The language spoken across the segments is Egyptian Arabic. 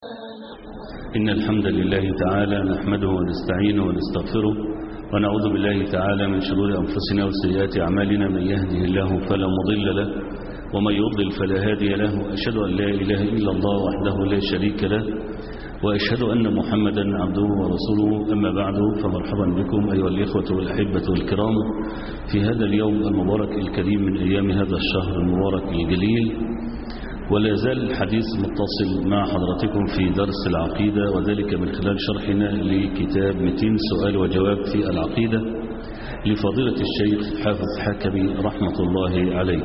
إن الحمد لله تعالى نحمده ونستعينه ونستغفره ونعوذ بالله تعالى من شرور أنفسنا وسيئات أعمالنا من يهده الله فلا مضل له ومن يضلل فلا هادي له وأشهد أن لا إله إلا الله وحده لا شريك له وأشهد أن محمدا عبده ورسوله أما بعد فمرحبا بكم أيها الإخوة والأحبة الكرام في هذا اليوم المبارك الكريم من أيام هذا الشهر المبارك الجليل ولا زال الحديث متصل مع حضراتكم في درس العقيدة وذلك من خلال شرحنا لكتاب 200 سؤال وجواب في العقيدة لفضيلة الشيخ حافظ حكمي رحمة الله عليه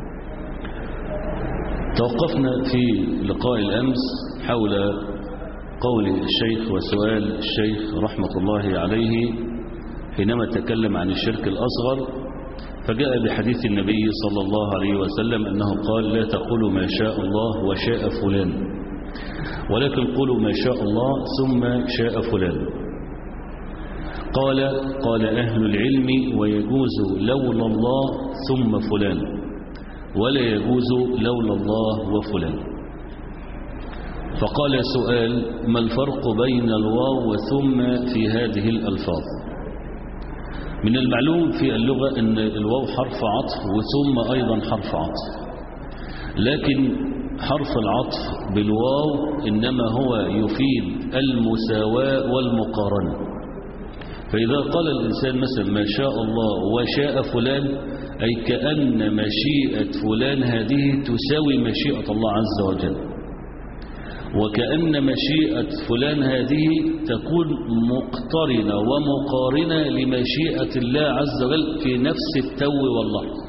توقفنا في لقاء الأمس حول قول الشيخ وسؤال الشيخ رحمة الله عليه حينما تكلم عن الشرك الأصغر فجاء بحديث النبي صلى الله عليه وسلم أنه قال لا تقولوا ما شاء الله وشاء فلان ولكن قولوا ما شاء الله ثم شاء فلان قال قال أهل العلم ويجوز لولا الله ثم فلان ولا يجوز لولا الله وفلان فقال سؤال ما الفرق بين الواو وثم في هذه الألفاظ من المعلوم في اللغة أن الواو حرف عطف وثم أيضا حرف عطف لكن حرف العطف بالواو إنما هو يفيد المساواة والمقارنة فإذا قال الإنسان مثلا ما شاء الله وشاء فلان أي كأن مشيئة فلان هذه تساوي مشيئة الله عز وجل وكأن مشيئة فلان هذه تكون مقترنة ومقارنة لمشيئة الله عز وجل في نفس التو واللحظة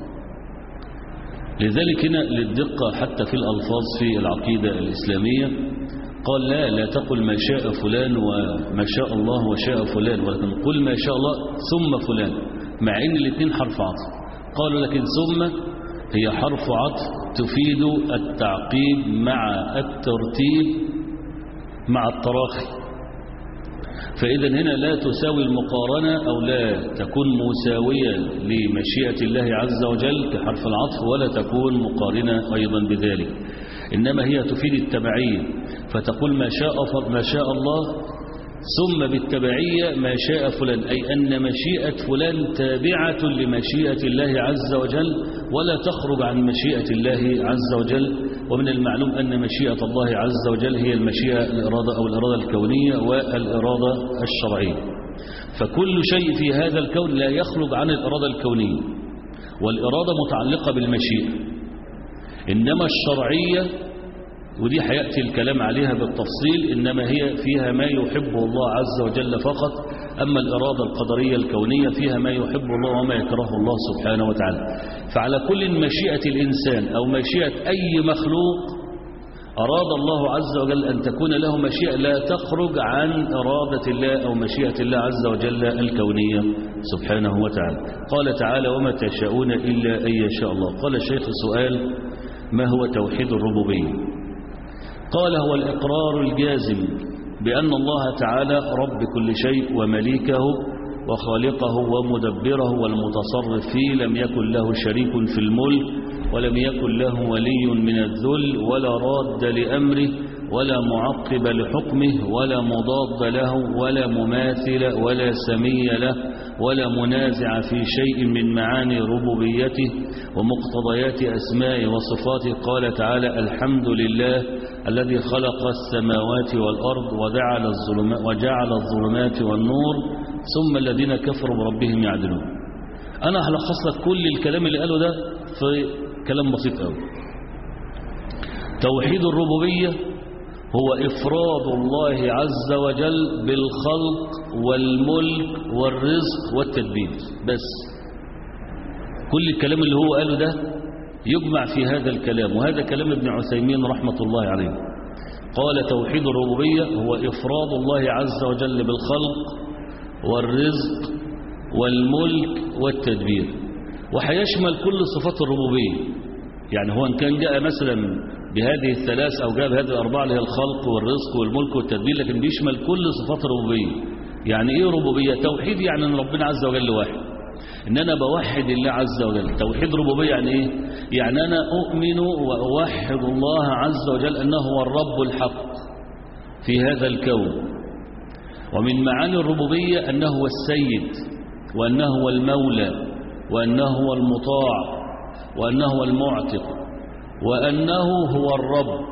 لذلك هنا للدقة حتى في الألفاظ في العقيدة الإسلامية قال لا لا تقل ما شاء فلان وما شاء الله وشاء فلان ولكن قل ما شاء الله ثم فلان مع ان الاثنين حرف عطف قالوا لكن ثم هي حرف عطف تفيد التعقيب مع الترتيب مع التراخي فإذا هنا لا تساوي المقارنة أو لا تكون مساوية لمشيئة الله عز وجل كحرف العطف ولا تكون مقارنة أيضا بذلك إنما هي تفيد التبعية فتقول ما شاء ما شاء الله ثم بالتبعية ما شاء فلان أي أن مشيئة فلان تابعة لمشيئة الله عز وجل ولا تخرج عن مشيئة الله عز وجل ومن المعلوم أن مشيئة الله عز وجل هي المشيئة الإرادة أو الإرادة الكونية والإرادة الشرعية فكل شيء في هذا الكون لا يخرج عن الإرادة الكونية والإرادة متعلقة بالمشيئة إنما الشرعية ودي حياتي الكلام عليها بالتفصيل إنما هي فيها ما يحبه الله عز وجل فقط أما الإرادة القدرية الكونية فيها ما يحب الله وما يكره الله سبحانه وتعالى فعلى كل مشيئة الإنسان أو مشيئة أي مخلوق أراد الله عز وجل أن تكون له مشيئة لا تخرج عن إرادة الله أو مشيئة الله عز وجل الكونية سبحانه وتعالى قال تعالى وما تشاءون إلا أن يشاء الله قال الشيخ سؤال ما هو توحيد الربوبية قال هو الإقرار الجازم بأن الله تعالى رب كل شيء ومليكه وخالقه ومدبره والمتصرف فيه لم يكن له شريك في الملك ولم يكن له ولي من الذل ولا راد لأمره ولا معقب لحكمه ولا مضاد له ولا مماثل ولا سمي له ولا منازع في شيء من معاني ربوبيته ومقتضيات أسماء وصفاته قال تعالى الحمد لله الذي خلق السماوات والأرض وجعل الظلمات, وجعل الظلمات والنور ثم الذين كفروا بربهم يعدلون أنا هلخص لك كل الكلام اللي قاله ده في كلام بسيط قوي توحيد الربوبية هو إفراد الله عز وجل بالخلق والملك والرزق والتدبير بس كل الكلام اللي هو قاله ده يجمع في هذا الكلام وهذا كلام ابن عثيمين رحمة الله عليه قال توحيد الربوبية هو إفراد الله عز وجل بالخلق والرزق والملك والتدبير وحيشمل كل صفات الربوبية يعني هو إن كان جاء مثلا بهذه الثلاث أو جاء بهذه الأربعة اللي هي الخلق والرزق والملك والتدبير لكن بيشمل كل صفات الربوبية يعني إيه ربوبية توحيد يعني أن ربنا عز وجل واحد ان انا بوحد الله عز وجل توحيد ربوبيه يعني ايه يعني انا اؤمن واوحد الله عز وجل انه هو الرب الحق في هذا الكون ومن معاني الربوبية أنه هو السيد وأنه هو المولى وأنه هو المطاع وأنه هو المعتق وأنه هو الرب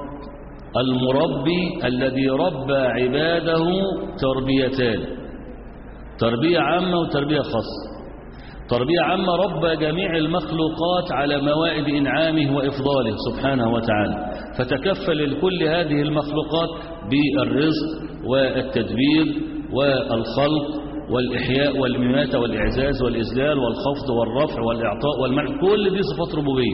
المربي الذي ربى عباده تربيتان تربية عامة وتربية خاصة تربية عامة ربى جميع المخلوقات على موائد إنعامه وإفضاله سبحانه وتعالى فتكفل لكل هذه المخلوقات بالرزق والتدبير والخلق والإحياء والمماتة والإعزاز والإذلال والخفض والرفع والإعطاء والمنع كل دي صفات ربوبية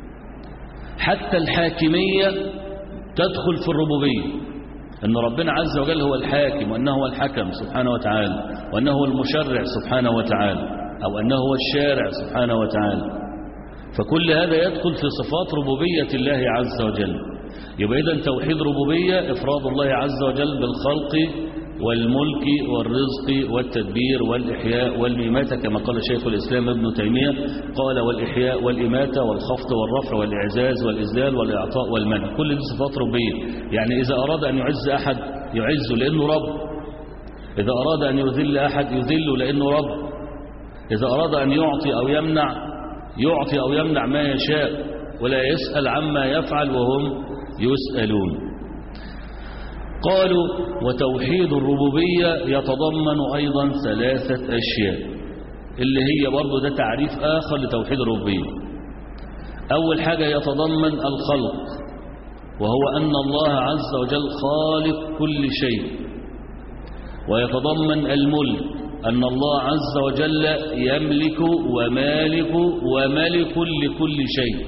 حتى الحاكمية تدخل في الربوبية أن ربنا عز وجل هو الحاكم وأنه هو الحكم سبحانه وتعالى وأنه هو المشرع سبحانه وتعالى أو أنه هو الشارع سبحانه وتعالى فكل هذا يدخل في صفات ربوبية الله عز وجل يبقى إذا توحيد ربوبية إفراد الله عز وجل بالخلق والملك والرزق والتدبير والإحياء والإماتة كما قال شيخ الإسلام ابن تيمية قال والإحياء والإماتة والخفض والرفع والإعزاز والإذلال والإعطاء والمنع كل دي صفات ربية يعني إذا أراد أن يعز أحد يعزه لأنه رب إذا أراد أن يذل أحد يذله لأنه رب إذا أراد أن يعطي أو يمنع يعطي أو يمنع ما يشاء ولا يسأل عما يفعل وهم يسألون قالوا وتوحيد الربوبية يتضمن أيضا ثلاثة أشياء اللي هي برضو ده تعريف آخر لتوحيد الربوبية أول حاجة يتضمن الخلق وهو أن الله عز وجل خالق كل شيء ويتضمن الملك أن الله عز وجل يملك ومالك وملك لكل شيء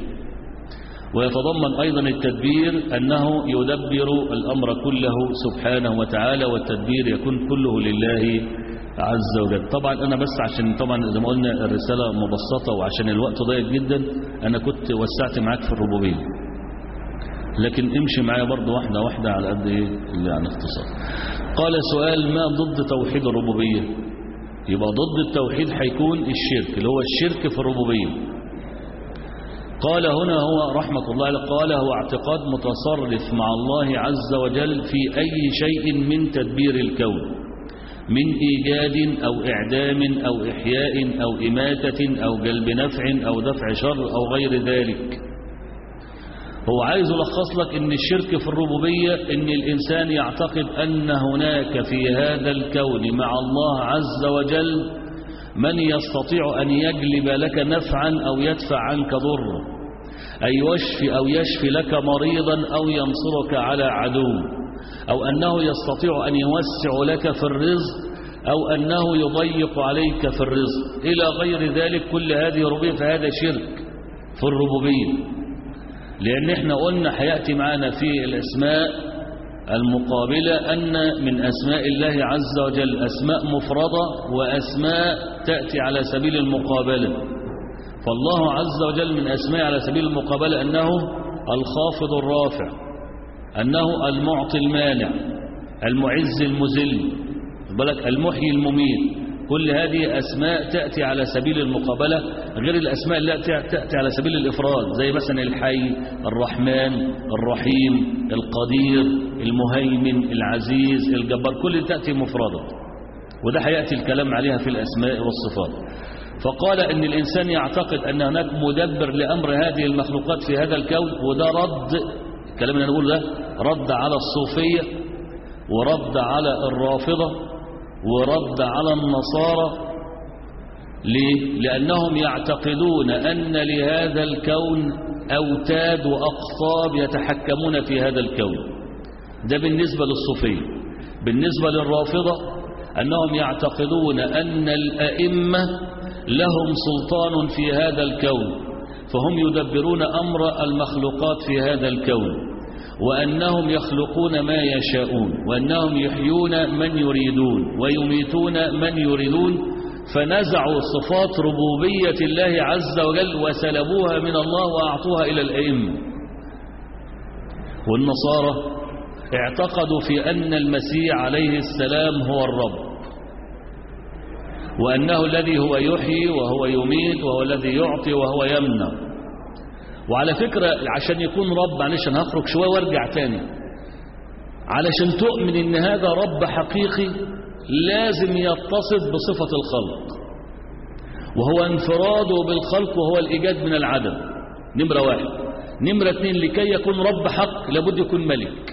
ويتضمن أيضا التدبير أنه يدبر الأمر كله سبحانه وتعالى والتدبير يكون كله لله عز وجل طبعا أنا بس عشان طبعا زي ما قلنا الرسالة مبسطة وعشان الوقت ضيق جدا أنا كنت وسعت معاك في الربوبية لكن امشي معايا برضه واحدة واحدة على قد ايه اللي عن اختصار قال سؤال ما ضد توحيد الربوبية يبقى ضد التوحيد هيكون الشرك اللي هو الشرك في الربوبية قال هنا هو رحمة الله قال هو اعتقاد متصرف مع الله عز وجل في أي شيء من تدبير الكون من إيجاد أو إعدام أو إحياء أو إماتة أو جلب نفع أو دفع شر أو غير ذلك هو عايز يلخص لك ان الشرك في الربوبية ان الانسان يعتقد ان هناك في هذا الكون مع الله عز وجل من يستطيع ان يجلب لك نفعا او يدفع عنك ضرا اي يشفي او يشفي لك مريضا او ينصرك على عدو او انه يستطيع ان يوسع لك في الرزق او انه يضيق عليك في الرزق الى غير ذلك كل هذه ربوبيه فهذا شرك في الربوبيه لأن احنا قلنا هيأتي معنا في الأسماء المقابلة أن من أسماء الله عز وجل أسماء مفردة وأسماء تأتي على سبيل المقابلة فالله عز وجل من أسماء على سبيل المقابلة أنه الخافض الرافع أنه المعطي المانع المعز المذل بالك المحيي المميت كل هذه أسماء تأتي على سبيل المقابلة غير الأسماء التي تأتي على سبيل الإفراد زي مثلا الحي الرحمن الرحيم القدير المهيمن العزيز الجبار كل تأتي مفردة وده هيأتي الكلام عليها في الأسماء والصفات فقال ان الإنسان يعتقد أن هناك مدبر لأمر هذه المخلوقات في هذا الكون وده رد الكلام اللي أنا أقول ده رد على الصوفية ورد على الرافضة ورد على النصارى ليه؟ لأنهم يعتقدون أن لهذا الكون أوتاد وأقطاب يتحكمون في هذا الكون ده بالنسبة للصوفية بالنسبة للرافضة أنهم يعتقدون أن الأئمة لهم سلطان في هذا الكون فهم يدبرون أمر المخلوقات في هذا الكون وأنهم يخلقون ما يشاءون وأنهم يحيون من يريدون ويميتون من يريدون فنزعوا صفات ربوبية الله عز وجل وسلبوها من الله وأعطوها إلى الأئمة والنصارى اعتقدوا في أن المسيح عليه السلام هو الرب وأنه الذي هو يحيي وهو يميت وهو الذي يعطي وهو يمنع وعلى فكرة عشان يكون رب معلش انا هخرج شوية وارجع تاني علشان تؤمن ان هذا رب حقيقي لازم يتصف بصفة الخلق وهو انفراده بالخلق وهو الإيجاد من العدم نمرة واحد نمرة اثنين لكي يكون رب حق لابد يكون ملك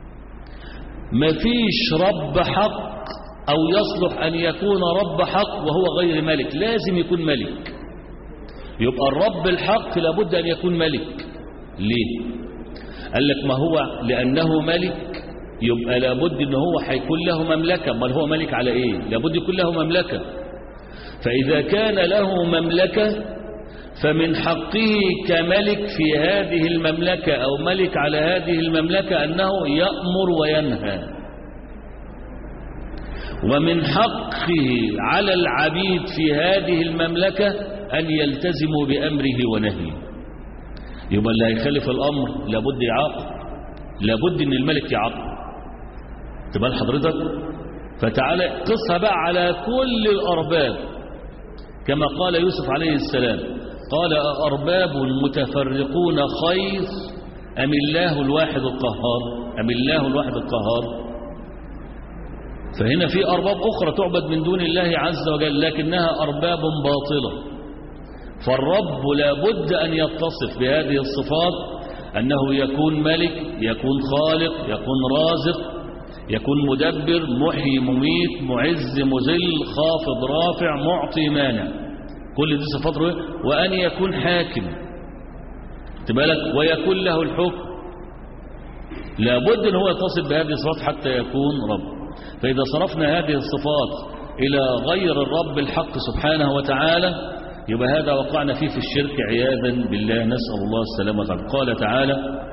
مفيش رب حق أو يصلح أن يكون رب حق وهو غير ملك لازم يكون ملك يبقى الرب الحق لابد أن يكون ملك ليه قال لك ما هو لأنه ملك يبقى لابد ان هو هيكون له مملكة امال هو ملك على ايه لابد يكون له مملكة فإذا كان له مملكة فمن حقه كملك في هذه المملكة أو ملك على هذه المملكة أنه يأمر وينهى ومن حقه على العبيد في هذه المملكة أن يلتزموا بأمره ونهيه يبقى اللي هيخالف الأمر لابد يعاقب لابد أن الملك يعاقب تبال حضرتك فتعالى قصها بقى على كل الأرباب كما قال يوسف عليه السلام قال أرباب متفرقون خير أم الله الواحد القهار أم الله الواحد القهار فهنا في أرباب أخرى تعبد من دون الله عز وجل لكنها أرباب باطلة فالرب لابد أن يتصف بهذه الصفات أنه يكون ملك يكون خالق يكون رازق يكون مدبر محيي مميت معز مذل خافض رافع معطي مانع كل دي صفات وأن يكون حاكم تبالك ويكون له الحكم لابد أن هو يتصف بهذه الصفات حتى يكون رب فإذا صرفنا هذه الصفات إلى غير الرب الحق سبحانه وتعالى يبقى هذا وقعنا فيه في الشرك عياذا بالله نسأل الله السلامة قال تعالى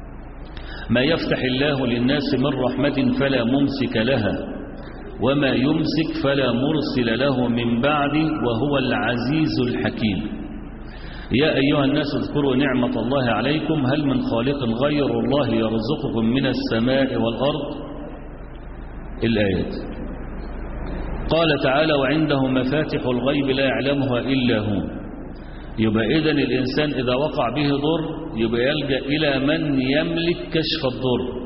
ما يفتح الله للناس من رحمة فلا ممسك لها وما يمسك فلا مرسل له من بعده وهو العزيز الحكيم يا أيها الناس اذكروا نعمة الله عليكم هل من خالق غير الله يرزقكم من السماء والأرض الآيات قال تعالى وعنده مفاتح الغيب لا يعلمها إلا هو يبقى إذن الإنسان إذا وقع به ضر يبقى يلجأ إلى من يملك كشف الضر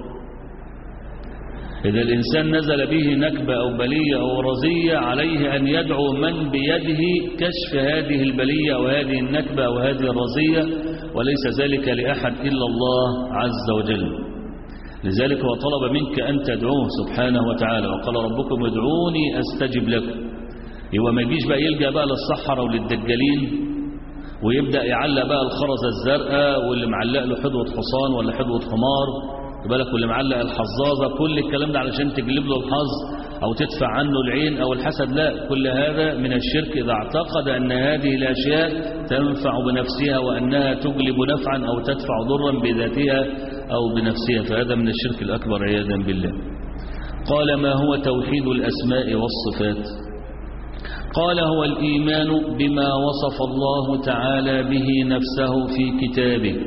إذا الإنسان نزل به نكبة أو بلية أو رزية عليه أن يدعو من بيده كشف هذه البلية أو هذه النكبة أو هذه الرزية وليس ذلك لأحد إلا الله عز وجل لذلك هو طلب منك أن تدعوه سبحانه وتعالى وقال ربكم ادعوني أستجب لكم يبقى ما يجيش بقى يلجأ بقى للصحراء وللدجالين ويبدأ يعلق بقى الخرزة الزرقاء واللي معلق له حدوة حصان ولا حدوة حمار بالك واللي معلق الحظاظة كل الكلام ده علشان تجلب له الحظ أو تدفع عنه العين أو الحسد لا كل هذا من الشرك إذا اعتقد أن هذه الأشياء تنفع بنفسها وأنها تجلب نفعا أو تدفع ضرا بذاتها أو بنفسها فهذا من الشرك الأكبر عياذا بالله قال ما هو توحيد الأسماء والصفات قال هو الإيمان بما وصف الله تعالى به نفسه في كتابه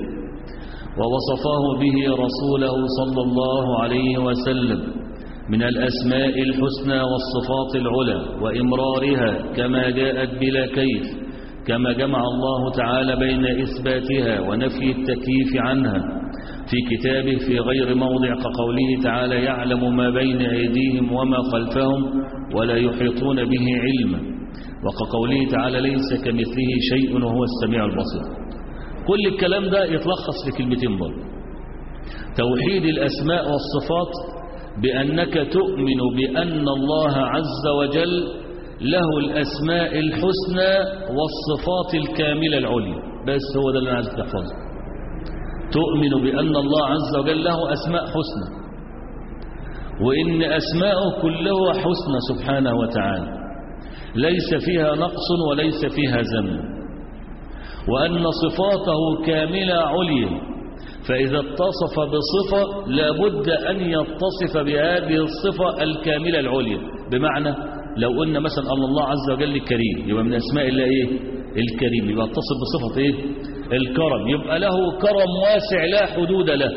ووصفه به رسوله صلى الله عليه وسلم من الأسماء الحسنى والصفات العلى وإمرارها كما جاءت بلا كيف كما جمع الله تعالى بين إثباتها ونفي التكييف عنها في كتابه في غير موضع كقوله تعالى يعلم ما بين أيديهم وما خلفهم ولا يحيطون به علما وكقوله تعالى ليس كمثله شيء وهو السميع البصير كل الكلام ده يتلخص في كلمتين برضه توحيد الأسماء والصفات بأنك تؤمن بأن الله عز وجل له الأسماء الحسنى والصفات الكاملة العليا بس هو ده اللي أنا عايزك تحفظه تؤمن بأن الله عز وجل له أسماء حسنى وإن أسماءه كلها حسنى سبحانه وتعالى ليس فيها نقص وليس فيها ذنب وأن صفاته كاملة عليا فإذا اتصف بصفة لابد أن يتصف بهذه الصفة الكاملة العليا بمعنى لو قلنا مثلا أن الله عز وجل كريم يبقى من أسماء الله إيه الكريم يبقى اتصف بصفة إيه الكرم يبقى له كرم واسع لا حدود له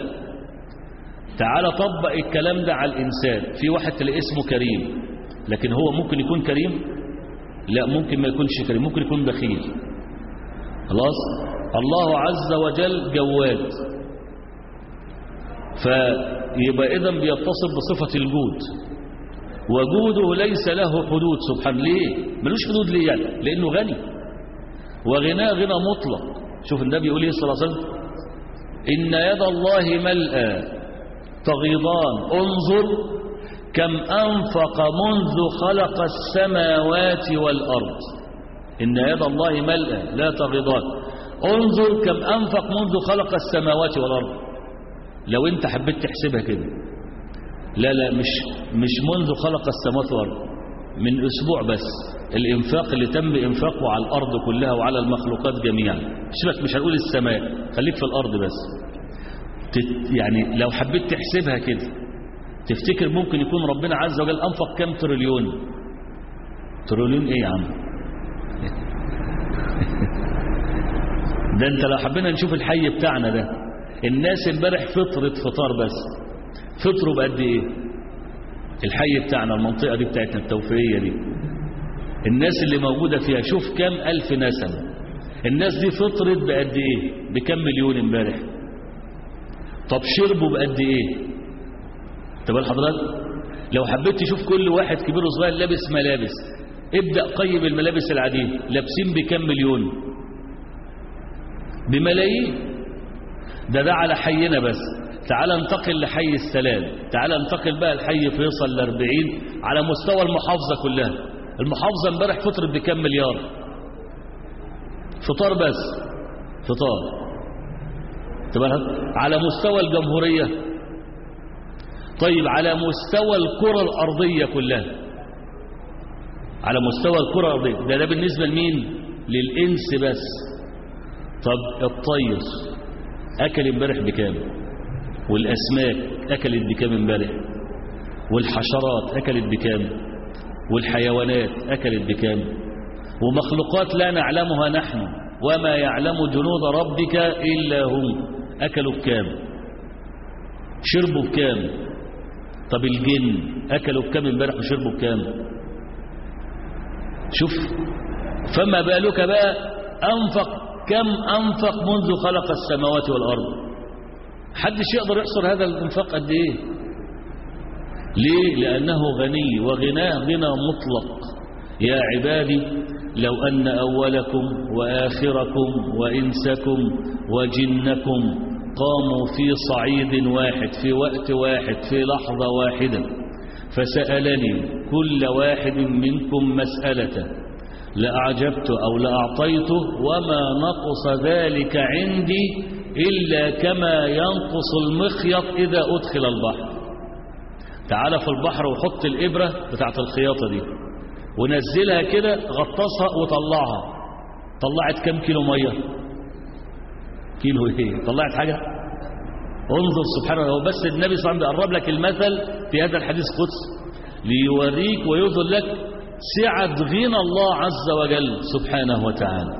تعال طبق الكلام ده على الإنسان في واحد تلاقي اسمه كريم لكن هو ممكن يكون كريم لا ممكن ما يكونش كريم ممكن يكون بخيل خلاص الله عز وجل جواد فيبقى إذا بيتصف بصفة الجود وجوده ليس له حدود سبحان ليه ملوش حدود ليه يعني لأنه غني وغناه غنى مطلق شوف النبي يقول ايه صلى الله عليه وسلم إن يد الله ملأى تغيضان انظر كم أنفق منذ خلق السماوات والأرض إن يد الله ملأى لا تغيضان انظر كم أنفق منذ خلق السماوات والأرض لو انت حبيت تحسبها كده لا لا مش مش منذ خلق السماوات والأرض من أسبوع بس الإنفاق اللي تم إنفاقه على الأرض كلها وعلى المخلوقات جميعا شبك مش هنقول السماء خليك في الأرض بس تت يعني لو حبيت تحسبها كده تفتكر ممكن يكون ربنا عز وجل أنفق كم تريليون تريليون إيه يا عم ده انت لو حبينا نشوف الحي بتاعنا ده الناس امبارح فطرت فطار بس فطروا بقد ايه الحي بتاعنا المنطقة دي بتاعتنا التوفيقية دي الناس اللي موجودة فيها شوف كم ألف نسمة الناس دي فطرت بقد ايه بكم مليون امبارح طب شربوا بقد ايه طب حضرتك لو حبيت تشوف كل واحد كبير وصغير لابس ملابس ابدأ قيم الملابس العادية لابسين بكم مليون بملايين ده ده على حينا بس تعال انتقل لحي السلام تعال انتقل بقى لحي فيصل الأربعين على مستوى المحافظة كلها المحافظة امبارح فطرت بكم مليار فطار بس فطار تبقى على مستوى الجمهورية طيب على مستوى الكرة الأرضية كلها على مستوى الكرة الأرضية ده ده بالنسبة لمين للإنس بس طب الطير أكل امبارح بكام والأسماك أكلت بكام امبارح والحشرات أكلت بكام والحيوانات أكلت بكام ومخلوقات لا نعلمها نحن وما يعلم جنود ربك إلا هم أكلوا بكام شربوا بكام طب الجن أكلوا بكام امبارح وشربوا بكام شوف فما بالك بقى أنفق كم أنفق منذ خلق السماوات والأرض حدش يقدر يحصر هذا الانفاق قد ايه ليه لأنه غني وغناه غنى مطلق يا عبادي لو أن أولكم وآخركم وإنسكم وجنكم قاموا في صعيد واحد في وقت واحد في لحظة واحدة فسألني كل واحد منكم مسألة لأعجبت أو لأعطيته وما نقص ذلك عندي إلا كما ينقص المخيط إذا أدخل البحر تعال في البحر وحط الإبرة بتاعت الخياطة دي ونزلها كده غطسها وطلعها طلعت كم كيلو مية كيلو ايه طلعت حاجة انظر سبحان الله بس النبي صلى الله عليه وسلم بيقرب لك المثل في هذا الحديث القدس ليوريك ويظهر لك سعة غنى الله عز وجل سبحانه وتعالى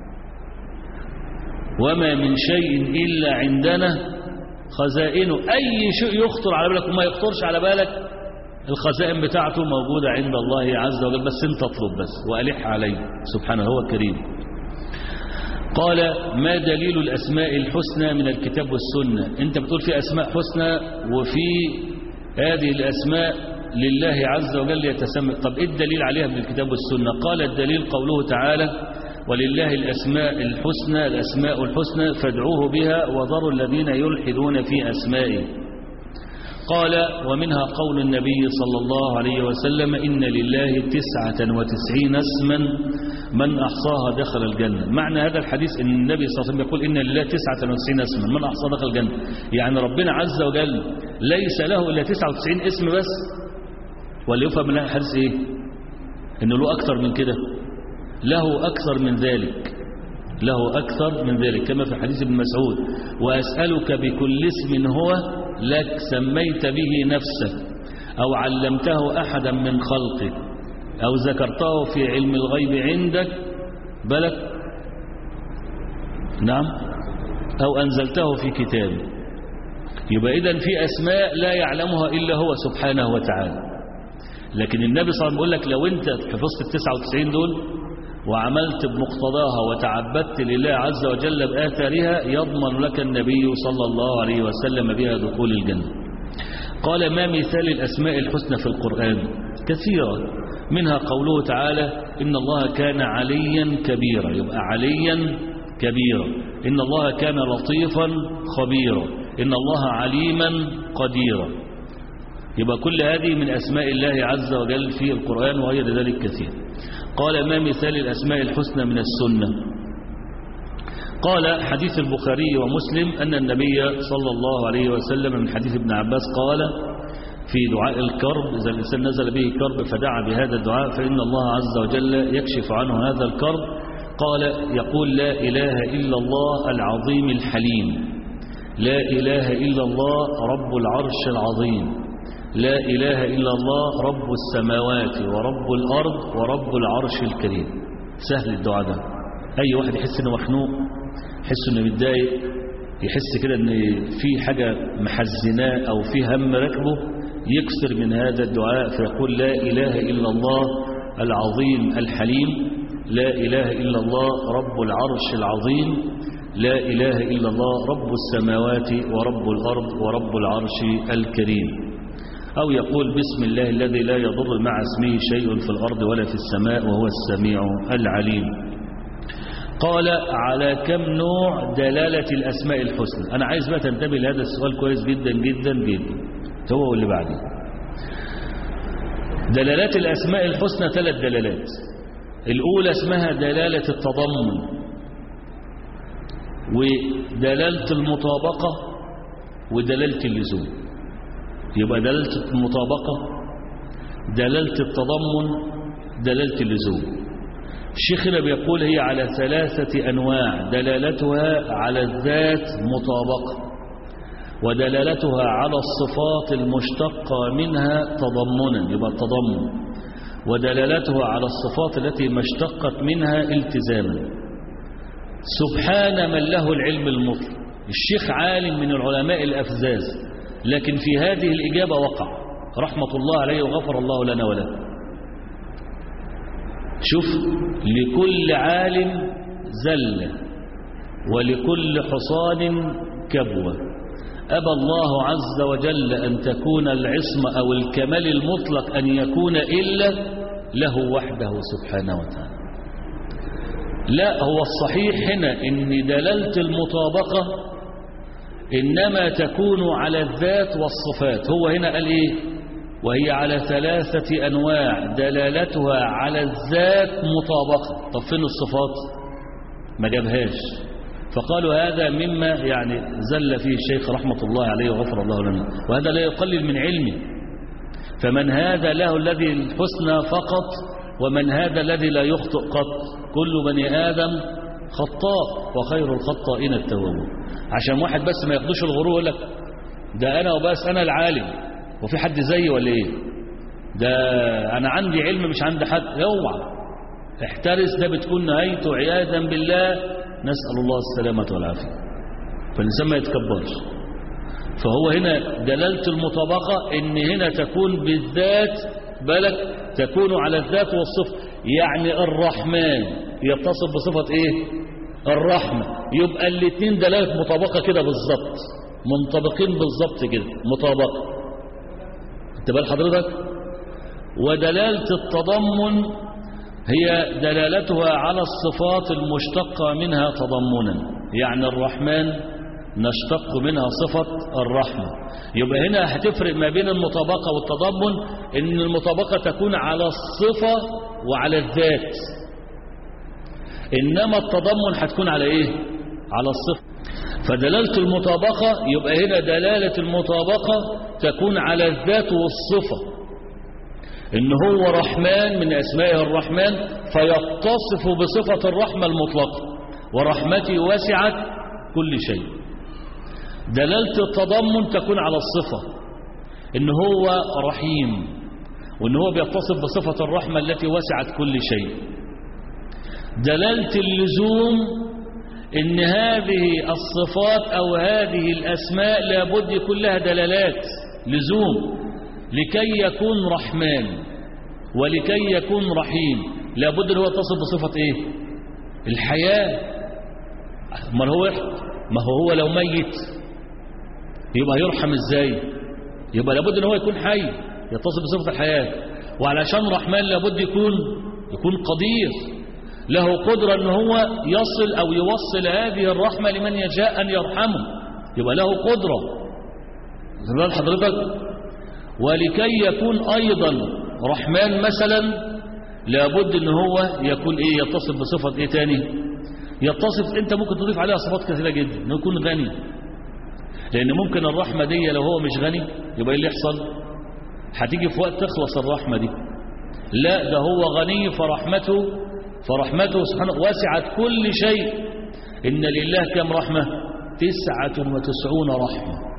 وما من شيء إلا عندنا خزائنه أي شيء يخطر على بالك وما يخطرش على بالك الخزائن بتاعته موجودة عند الله عز وجل بس انت اطلب بس وألح عليه سبحانه هو كريم قال ما دليل الأسماء الحسنى من الكتاب والسنة انت بتقول في أسماء حسنى وفي هذه الأسماء لله عز وجل يتسمى طب ايه الدليل عليها من الكتاب والسنة قال الدليل قوله تعالى ولله الأسماء الحسنى الأسماء الحسنى فادعوه بها وذروا الذين يلحدون في أسمائه قال ومنها قول النبي صلى الله عليه وسلم إن لله تسعة وتسعين اسما من أحصاها دخل الجنة معنى هذا الحديث أن النبي صلى الله عليه وسلم يقول إن لله تسعة وتسعين اسما من أحصاها دخل الجنة يعني ربنا عز وجل ليس له إلا تسعة وتسعين اسم بس ولا يفهم من الحديث إيه إنه له أكثر من كده له أكثر من ذلك له أكثر من ذلك كما في حديث ابن مسعود وأسألك بكل اسم هو لك سميت به نفسك أو علمته أحدا من خلقك أو ذكرته في علم الغيب عندك بلك نعم أو أنزلته في كتابه يبقى إذن في أسماء لا يعلمها إلا هو سبحانه وتعالى لكن النبي صلى الله عليه وسلم يقول لك لو أنت حفظت التسعة وتسعين دول وعملت بمقتضاها وتعبدت لله عز وجل بآثارها يضمن لك النبي صلى الله عليه وسلم بها دخول الجنة قال ما مثال الأسماء الحسنى في القرآن كثيرة منها قوله تعالى إن الله كان عليا كبيرا يبقى عليا كبيرا إن الله كان لطيفا خبيرا إن الله عليما قديرا يبقى كل هذه من أسماء الله عز وجل في القرآن وغير ذلك كثير قال ما مثال الأسماء الحسنى من السنة قال حديث البخاري ومسلم أن النبي صلى الله عليه وسلم من حديث ابن عباس قال في دعاء الكرب إذا الإنسان نزل به كرب فدعا بهذا الدعاء فإن الله عز وجل يكشف عنه هذا الكرب قال يقول لا إله إلا الله العظيم الحليم لا إله إلا الله رب العرش العظيم لا إله إلا الله رب السماوات ورب الأرض ورب العرش الكريم سهل الدعاء ده أي واحد يحس إنه مخنوق يحس إنه متضايق يحس كده إن في حاجة محزناه أو في هم ركبه يكسر من هذا الدعاء فيقول لا إله إلا الله العظيم الحليم لا إله إلا الله رب العرش العظيم لا إله إلا الله رب السماوات ورب الأرض ورب العرش الكريم أو يقول بسم الله الذي لا يضر مع اسمه شيء في الأرض ولا في السماء وهو السميع العليم قال على كم نوع دلالة الأسماء الحسنى أنا عايز بقى تنتبه لهذا السؤال كويس جدا جدا جدا هو واللي بعديه دلالات الأسماء الحسنى ثلاث دلالات الأولى اسمها دلالة التضمن ودلالة المطابقة ودلالة اللزوم يبقى دلالة المطابقة دلالة التضمن دلالة اللزوم الشيخنا بيقول هي على ثلاثة أنواع دلالتها على الذات مطابقة ودلالتها على الصفات المشتقة منها تضمنا يبقى التضمن ودلالتها على الصفات التي ما اشتقت منها التزاما سبحان من له العلم المطلق الشيخ عالم من العلماء الأفزاز لكن في هذه الإجابة وقع رحمة الله عليه وغفر الله لنا وله شوف لكل عالم زلة ولكل حصان كبوة أبى الله عز وجل أن تكون العصمة أو الكمال المطلق أن يكون إلا له وحده سبحانه وتعالى لا هو الصحيح هنا إن دلالة المطابقة إنما تكون على الذات والصفات هو هنا قال إيه وهي على ثلاثة أنواع دلالتها على الذات مطابقة طب فين الصفات ما جابهاش فقالوا هذا مما يعني زل فيه الشيخ رحمة الله عليه وغفر الله لنا وهذا لا يقلل من علمه فمن هذا له الذي الحسنى فقط ومن هذا الذي لا يخطئ قط كل بني آدم خطاء وخير الخطائين التوابون عشان واحد بس ما ياخدوش الغرور يقول لك ده أنا وبس أنا العالم وفي حد زيي ولا إيه ده أنا عندي علم مش عند حد اوعى احترس ده بتكون نهايته عياذا بالله نسأل الله السلامة والعافية فالإنسان ما يتكبرش فهو هنا دلالة المطابقة ان هنا تكون بالذات بالك تكون على الذات والصفة يعني الرحمن يتصف بصفة ايه الرحمة يبقى الاثنين دلالة مطابقة كده بالظبط منطبقين بالظبط كده مطابقة انت بال حضرتك ودلالة التضمن هي دلالتها على الصفات المشتقة منها تضمنا يعني الرحمن نشتق منها صفة الرحمة يبقى هنا هتفرق ما بين المطابقة والتضمن ان المطابقة تكون على الصفة وعلى الذات انما التضمن هتكون على ايه على الصفة فدلالة المطابقة يبقى هنا دلالة المطابقة تكون على الذات والصفة ان هو رحمن من اسمائه الرحمن فيتصف بصفة الرحمة المطلقة ورحمتي وسعت كل شيء دلالة التضمن تكون على الصفة ان هو رحيم وان هو بيتصف بصفة الرحمة التي وسعت كل شيء دلالة اللزوم ان هذه الصفات او هذه الاسماء لابد يكون لها دلالات لزوم لكي يكون رحمن ولكي يكون رحيم لابد ان هو يتصف بصفة ايه الحياة ما هو ما هو هو لو ميت يبقى يرحم ازاي يبقى لابد ان هو يكون حي يتصف بصفة الحياة وعلشان رحمن لابد يكون يكون قدير له قدرة ان هو يصل او يوصل هذه الرحمة لمن يشاء ان يرحمه يبقى له قدرة زمان حضرتك ولكي يكون ايضا رحمن مثلا لابد ان هو يكون ايه يتصف بصفة ايه تاني يتصف انت ممكن تضيف عليها صفات كثيرة جدا انه يكون غني لان ممكن الرحمة دي لو هو مش غني يبقى ايه اللي يحصل هتيجي في وقت تخلص الرحمة دي لا ده هو غني فرحمته فرحمته سبحانه وسعت كل شيء إن لله كم رحمة تسعة وتسعون رحمة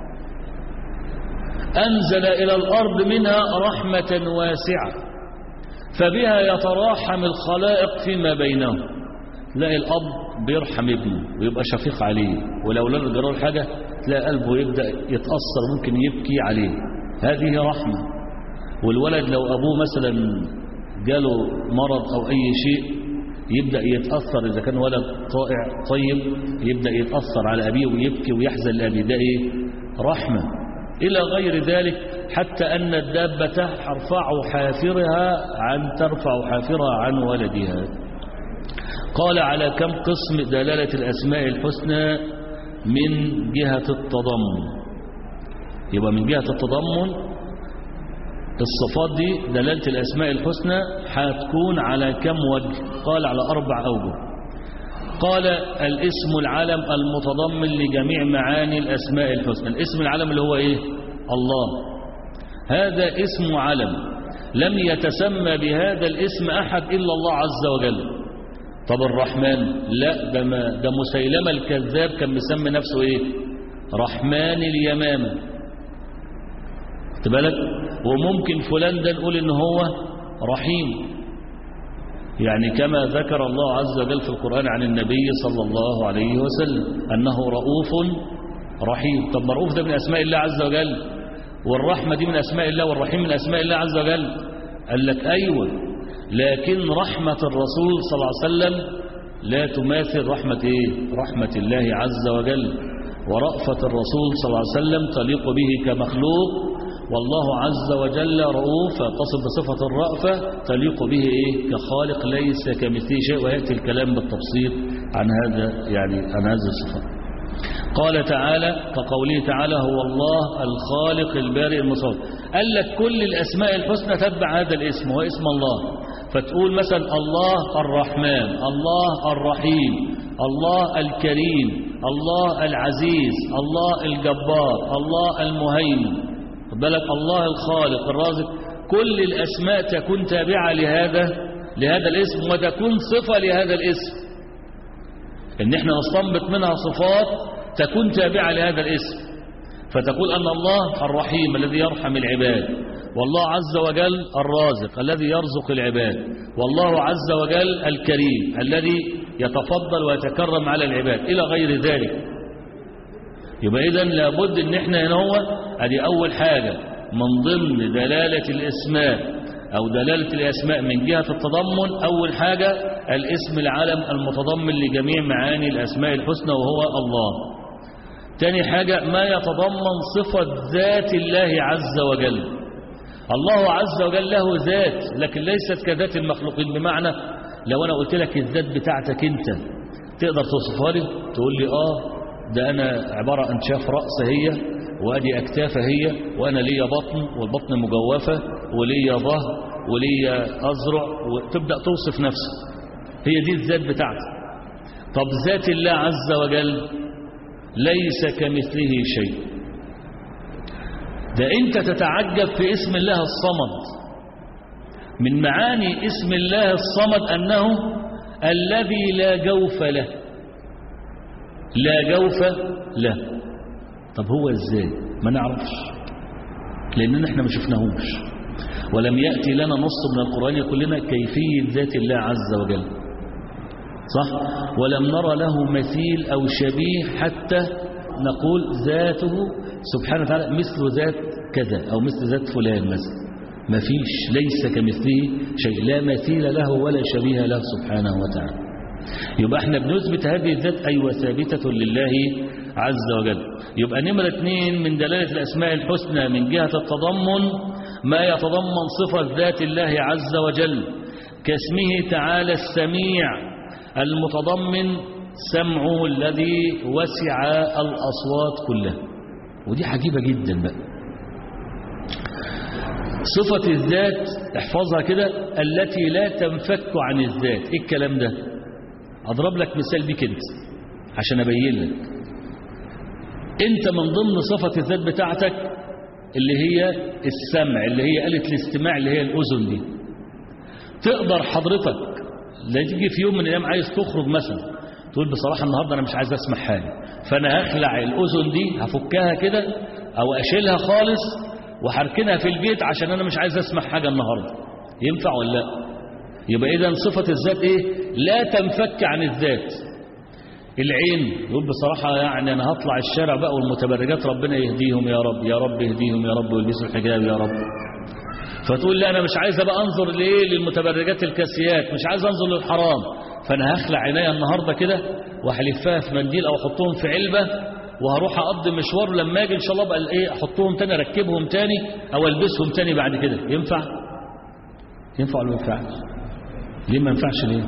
أنزل إلى الأرض منها رحمة واسعة فبها يتراحم الخلائق فيما بينهم تلاقي الأب بيرحم ابنه ويبقى شفيق عليه ولو لم جرى حاجة تلاقي قلبه يبدأ يتأثر ممكن يبكي عليه هذه رحمة والولد لو أبوه مثلا جاله مرض أو أي شيء يبدأ يتأثر إذا كان ولد طائع طيب يبدأ يتأثر على أبيه ويبكي ويحزن لأبيه ده إيه رحمة إلى غير ذلك حتى أن الدابة ترفع حافرها عن ترفع حافرها عن ولدها قال على كم قسم دلالة الأسماء الحسنى من جهة التضمن يبقى من جهة التضمن الصفات دي دلالة الأسماء الحسنى هتكون على كم وجه قال على أربع أوجه قال الاسم العلم المتضمن لجميع معاني الأسماء الحسنى الاسم العلم اللي هو إيه الله هذا اسم علم لم يتسمى بهذا الاسم أحد إلا الله عز وجل طب الرحمن لا ده, ما ده مسيلمة الكذاب كان مسمي نفسه إيه رحمن اليمامة بالك وممكن فلان ده نقول ان هو رحيم يعني كما ذكر الله عز وجل في القرآن عن النبي صلى الله عليه وسلم أنه رؤوف رحيم طب رؤوف ده من أسماء الله عز وجل والرحمة دي من أسماء الله والرحيم من أسماء الله عز وجل قال لك أيوة لكن رحمة الرسول صلى الله عليه وسلم لا تماثل رحمة إيه؟ رحمة الله عز وجل ورأفة الرسول صلى الله عليه وسلم تليق به كمخلوق والله عز وجل رؤوف تصف بصفة الرأفة تليق به إيه كخالق ليس كمثله شيء ويأتي الكلام بالتفصيل عن هذا يعني عن هذه الصفات قال تعالى كقوله تعالى هو الله الخالق البارئ المصور قال لك كل الأسماء الحسنى تتبع هذا الاسم هو اسم الله فتقول مثلا الله الرحمن الله الرحيم الله الكريم الله العزيز الله الجبار الله المهيمن بالك الله الخالق الرازق كل الأسماء تكون تابعة لهذا لهذا الاسم وتكون صفة لهذا الاسم ان احنا نستنبط منها صفات تكون تابعة لهذا الاسم فتقول أن الله الرحيم الذي يرحم العباد والله عز وجل الرازق الذي يرزق العباد والله عز وجل الكريم الذي يتفضل ويتكرم على العباد إلى غير ذلك يبقى إذن لابد ان احنا هنا هو ادي اول حاجة من ضمن دلالة الاسماء او دلالة الاسماء من جهة التضمن اول حاجة الاسم العلم المتضمن لجميع معاني الاسماء الحسنى وهو الله تاني حاجة ما يتضمن صفة ذات الله عز وجل الله عز وجل له ذات لكن ليست كذات المخلوقين بمعنى لو انا قلت لك الذات بتاعتك انت تقدر توصفها لي تقول لي اه ده أنا عبارة عن شاف رأس هي وأدي أكتاف هي وأنا ليا بطن والبطن مجوفة وليا ظهر وليا أزرع وتبدأ توصف نفسك هي دي الذات بتاعتك طب ذات الله عز وجل ليس كمثله شيء ده أنت تتعجب في اسم الله الصمد من معاني اسم الله الصمد أنه الذي لا جوف له لا جوف له طب هو ازاي ما نعرفش لاننا احنا ما شفناهوش ولم يأتي لنا نص من القرآن يقول لنا كيفية ذات الله عز وجل صح ولم نرى له مثيل أو شبيه حتى نقول ذاته سبحانه وتعالى مثل ذات كذا أو مثل ذات فلان مثلا مفيش ليس كمثله شيء لا مثيل له ولا شبيه له سبحانه وتعالى يبقى احنا بنثبت هذه الذات أيوة ثابتة لله عز وجل يبقى نمرة اثنين من دلالة الأسماء الحسنى من جهة التضمن ما يتضمن صفة ذات الله عز وجل كاسمه تعالى السميع المتضمن سمعه الذي وسع الأصوات كلها ودي عجيبة جدا بقى صفة الذات احفظها كده التي لا تنفك عن الذات ايه الكلام ده اضرب لك مثال بيك انت عشان ابين لك انت من ضمن صفة الذات بتاعتك اللي هي السمع اللي هي آلة الاستماع اللي هي الأذن دي تقدر حضرتك لا تيجي في يوم من الأيام عايز تخرج مثلا تقول بصراحة النهاردة أنا مش عايز أسمع حاجة فأنا هخلع الأذن دي هفكها كده أو أشيلها خالص وحركنها في البيت عشان أنا مش عايز أسمع حاجة النهاردة ينفع ولا لا يبقى إذا صفة الذات إيه لا تنفك عن الذات العين يقول بصراحة يعني أنا هطلع الشارع بقى والمتبرجات ربنا يهديهم يا رب يا رب يهديهم يا رب ويلبسوا الحجاب يا رب فتقول لي أنا مش عايز بقى أنظر ليه للمتبرجات الكاسيات مش عايز أنظر للحرام فأنا هخلع عينيا النهاردة كده وهلفها في منديل أو أحطهم في علبة وهروح أقضي مشوار ولما أجي إن شاء الله بقى إيه أحطهم تاني أركبهم تاني أو ألبسهم تاني بعد كده ينفع؟ ينفع ولا ما ينفعش؟ ليه ما ينفعش ليه؟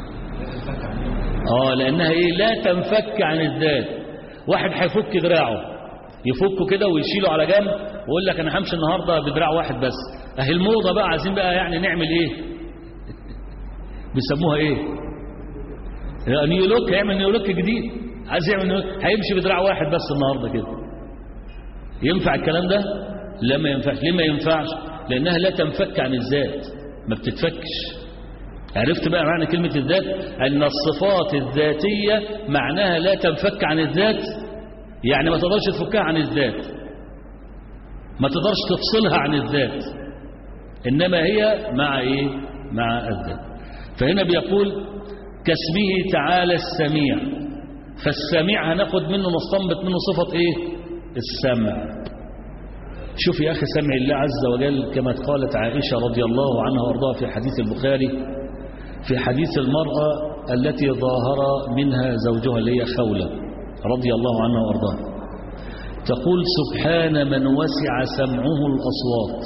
آه لأنها إيه لا تنفك عن الذات واحد هيفك دراعه يفكه كده ويشيله على جنب ويقول لك أنا همشي النهاردة بدراع واحد بس أهي الموضة بقى عايزين بقى يعني نعمل إيه بيسموها إيه نيو لوك هيعمل نيو لوك جديد عايز يعمل نيو هيمشي بدراع واحد بس النهاردة كده ينفع الكلام ده لا ما ينفعش ليه ما ينفعش لأنها لا تنفك عن الذات ما بتتفكش عرفت بقى معنى كلمة الذات أن الصفات الذاتية معناها لا تنفك عن الذات يعني ما تقدرش تفكها عن الذات ما تقدرش تفصلها عن الذات إنما هي مع إيه مع الذات فهنا بيقول كاسمه تعالى السميع فالسميع هناخد منه نستنبط منه صفة إيه السمع شوف يا أخي سمع الله عز وجل كما قالت عائشة رضي الله عنها وارضاها في حديث البخاري في حديث المرأة التي ظاهر منها زوجها اللي هي خولة رضي الله عنها وارضاها تقول سبحان من وسع سمعه الأصوات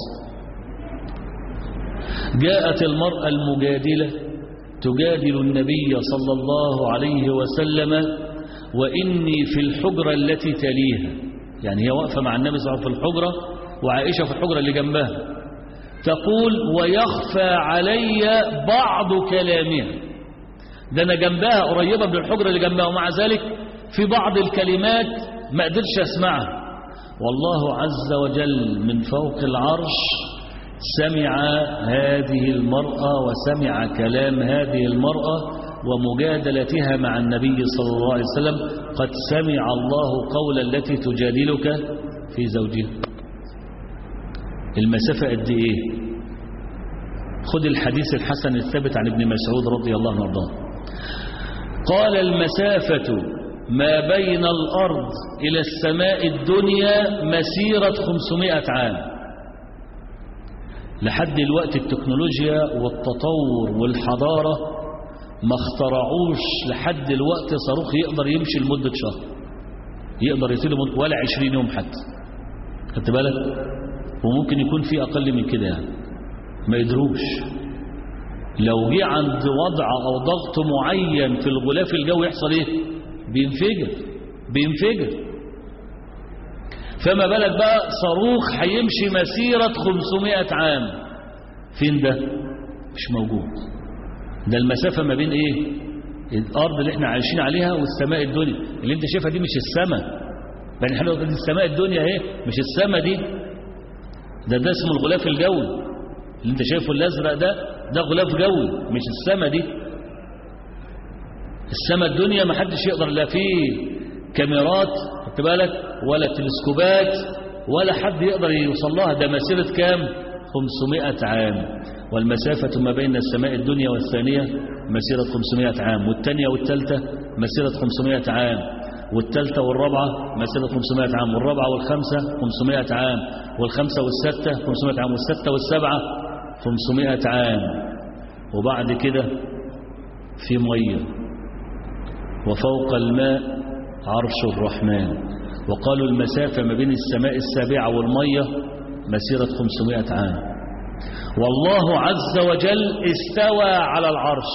جاءت المرأة المجادلة تجادل النبي صلى الله عليه وسلم وإني في الحجرة التي تليها يعني هي واقفة مع النبي صلى الله عليه وسلم في الحجرة وعائشة في الحجرة اللي جنبها تقول ويخفى علي بعض كلامها ده أنا جنبها قريبة من الحجرة اللي جنبها ومع ذلك في بعض الكلمات ما قدرش أسمعها والله عز وجل من فوق العرش سمع هذه المرأة وسمع كلام هذه المرأة ومجادلتها مع النبي صلى الله عليه وسلم قد سمع الله قول التي تجادلك في زوجها المسافة قد إيه خذ الحديث الحسن الثابت عن ابن مسعود رضي الله عنه وارضاه قال المسافة ما بين الأرض إلى السماء الدنيا مسيرة 500 عام لحد الوقت التكنولوجيا والتطور والحضارة ما اخترعوش لحد الوقت صاروخ يقدر يمشي لمدة شهر يقدر يطير لمدة ولا 20 يوم حتى خدت بالك وممكن يكون في أقل من كده يعني ما يدروش لو جه عند وضع أو ضغط معين في الغلاف الجوي يحصل إيه بينفجر بينفجر فما بالك بقى صاروخ هيمشي مسيرة 500 عام فين ده مش موجود ده المسافة ما بين ايه الارض اللي احنا عايشين عليها والسماء الدنيا اللي انت شايفها دي مش السماء بل احنا دي السماء الدنيا اهي مش السماء دي ده ده اسمه الغلاف الجوي اللي انت شايفه الازرق ده ده غلاف جوي مش السماء دي السماء الدنيا ما حدش يقدر لا فيه كاميرات خدت بالك ولا تلسكوبات ولا حد يقدر يوصل لها ده مسيرة كام 500 عام والمسافة ما بين السماء الدنيا والثانية مسيرة 500 عام والثانية والثالثة مسيرة 500 عام والثالثة والرابعة مسيرة 500 عام والرابعة والخامسة 500 عام والخامسة والستة 500 عام والستة والسبعة 500 عام وبعد كده في مية وفوق الماء عرش الرحمن وقالوا المسافة ما بين السماء السابعة والمية مسيرة 500 عام والله عز وجل استوى على العرش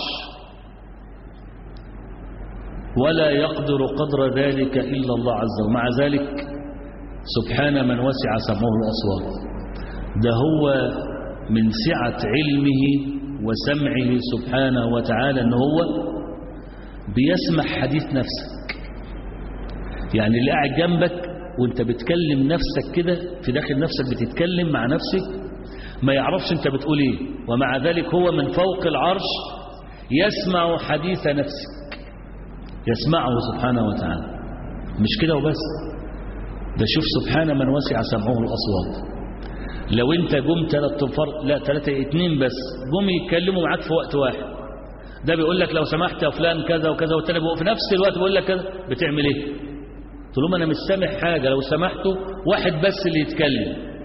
ولا يقدر قدر ذلك إلا الله عز وجل مع ذلك سبحان من وسع سمعه الأصوات ده هو من سعة علمه وسمعه سبحانه وتعالى أنه هو بيسمع حديث نفسك يعني اللي قاعد جنبك وانت بتكلم نفسك كده في داخل نفسك بتتكلم مع نفسك ما يعرفش انت بتقول ايه ومع ذلك هو من فوق العرش يسمع حديث نفسك يسمعه سبحانه وتعالى مش كده وبس ده شوف سبحان من وسع سمعه الأصوات لو انت جم ثلاث تنفر لا ثلاثة اتنين بس جم يتكلموا معاك في وقت واحد ده بيقول لك لو سمحت يا فلان كذا وكذا والتاني بيقول في نفس الوقت بيقول لك كذا بتعمل ايه قلت لهم انا مش سامع حاجة لو سمحتوا واحد بس اللي يتكلم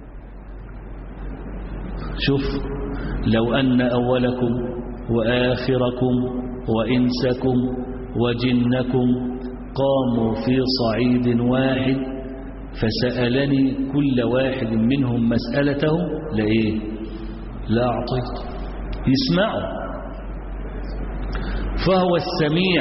شوف لو أن أولكم وآخركم وإنسكم وجنكم قاموا في صعيد واحد فسألني كل واحد منهم مسألته لإيه لا أعطيت يسمعوا فهو السميع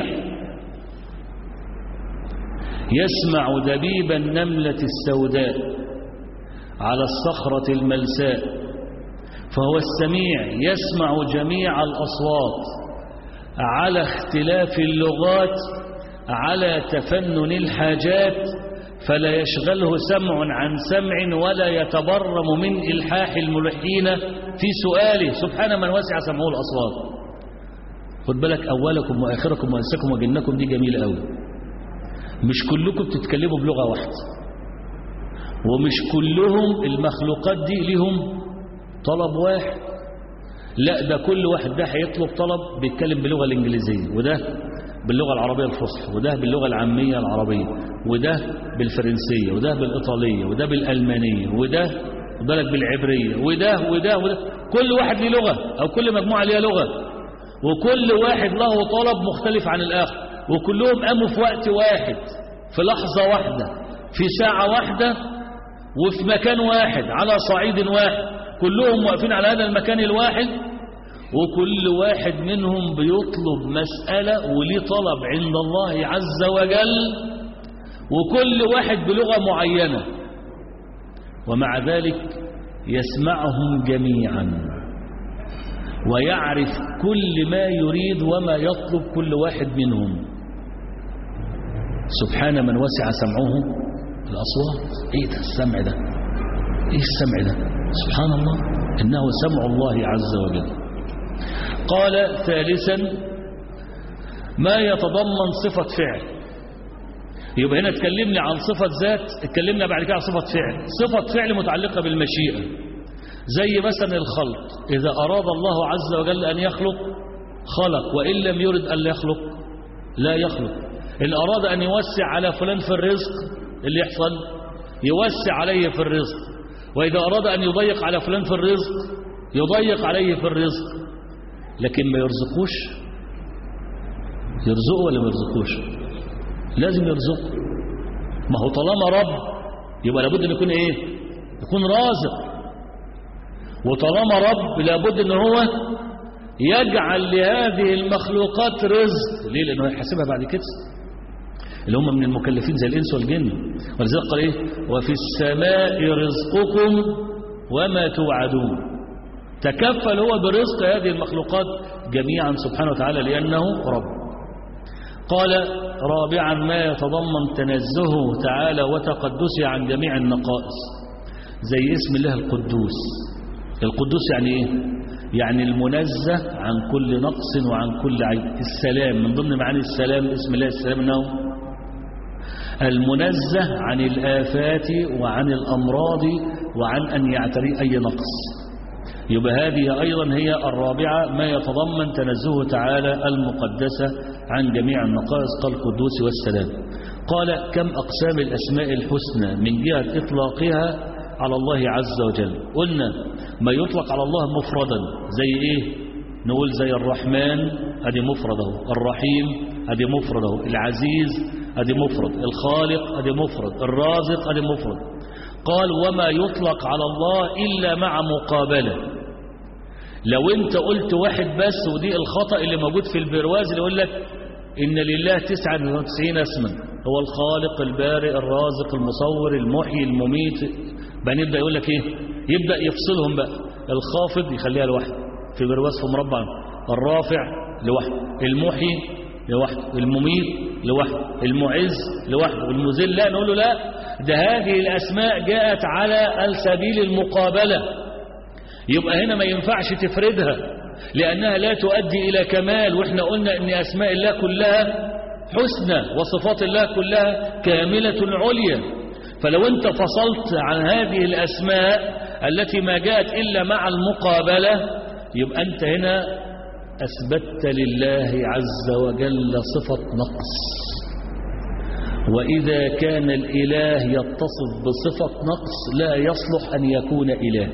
يسمع دبيب النملة السوداء على الصخرة الملساء فهو السميع يسمع جميع الأصوات على اختلاف اللغات على تفنن الحاجات فلا يشغله سمع عن سمع ولا يتبرم من إلحاح الملحين في سؤاله سبحان من وسع سمعه الأصوات خد بالك أولكم وآخركم وأنسكم وجنكم دي جميلة قوي مش كلكم بتتكلموا بلغة واحدة ومش كلهم المخلوقات دي لهم طلب واحد لا ده كل واحد ده هيطلب طلب بيتكلم باللغة الإنجليزية وده باللغة العربية الفصحى وده باللغة العامية العربية وده بالفرنسية وده بالإيطالية وده بالألمانية وده بالك بالعبرية وده وده وده كل واحد له لغة أو كل مجموعة ليها لغة وكل واحد له طلب مختلف عن الآخر وكلهم قاموا في وقت واحد في لحظة واحدة في ساعة واحدة وفي مكان واحد على صعيد واحد كلهم واقفين على هذا المكان الواحد وكل واحد منهم بيطلب مسألة وليه طلب عند الله عز وجل وكل واحد بلغة معينة ومع ذلك يسمعهم جميعا ويعرف كل ما يريد وما يطلب كل واحد منهم سبحان من وسع سمعه الأصوات ايه ده السمع ده ايه السمع ده سبحان الله إنه سمع الله عز وجل قال ثالثا ما يتضمن صفة فعل يبقى هنا اتكلمنا عن صفة ذات اتكلمنا بعد كده عن صفة فعل صفة فعل متعلقة بالمشيئة زي مثلا الخلق إذا أراد الله عز وجل أن يخلق خلق وإن لم يرد أن يخلق لا يخلق إن أراد أن يوسع على فلان في الرزق اللي يحصل يوسع عليه في الرزق وإذا أراد أن يضيق على فلان في الرزق يضيق عليه في الرزق لكن ما يرزقوش يرزقه ولا ما يرزقوش لازم يرزقه ما هو طالما رب يبقى لابد أن يكون إيه يكون رازق وطالما رب لابد أن هو يجعل لهذه المخلوقات رزق ليه لأنه هيحاسبها بعد كده اللي هم من المكلفين زي الإنس والجن ولذلك قال إيه وفي السماء رزقكم وما توعدون تكفل هو برزق هذه المخلوقات جميعا سبحانه وتعالى لأنه رب قال رابعا ما يتضمن تنزهه تعالى وتقدسه عن جميع النقائص زي اسم الله القدوس القدوس يعني ايه يعني المنزه عن كل نقص وعن كل عيب السلام من ضمن معاني السلام اسم الله السلام انه المنزه عن الآفات وعن الأمراض وعن أن يعتري أي نقص يبقى هذه أيضا هي الرابعة ما يتضمن تنزهه تعالى المقدسة عن جميع النقائص كالقدوس والسلام قال كم أقسام الأسماء الحسنى من جهة إطلاقها على الله عز وجل قلنا ما يطلق على الله مفردا زي إيه نقول زي الرحمن هذه مفرده الرحيم هذه مفرده العزيز هذه مفرد الخالق هذه مفرد الرازق هذه مفرد قال وما يطلق على الله إلا مع مقابلة لو انت قلت واحد بس ودي الخطأ اللي موجود في البرواز اللي يقول لك إن لله 99 اسما هو الخالق البارئ الرازق المصور المحيي المميت بقى نبدأ يقول لك ايه يبدأ يفصلهم بقى الخافض يخليها لوحده في برواز في مربع الرافع لوحده المحيي لوحده المميت لوحده المعز لوحده المذل لا نقول له لا ده هذه الأسماء جاءت على السبيل المقابلة يبقى هنا ما ينفعش تفردها لأنها لا تؤدي إلى كمال وإحنا قلنا أن أسماء الله كلها حسنى وصفات الله كلها كاملة عليا فلو أنت فصلت عن هذه الأسماء التي ما جاءت إلا مع المقابلة يبقى أنت هنا أثبتت لله عز وجل صفة نقص وإذا كان الإله يتصف بصفة نقص لا يصلح أن يكون إله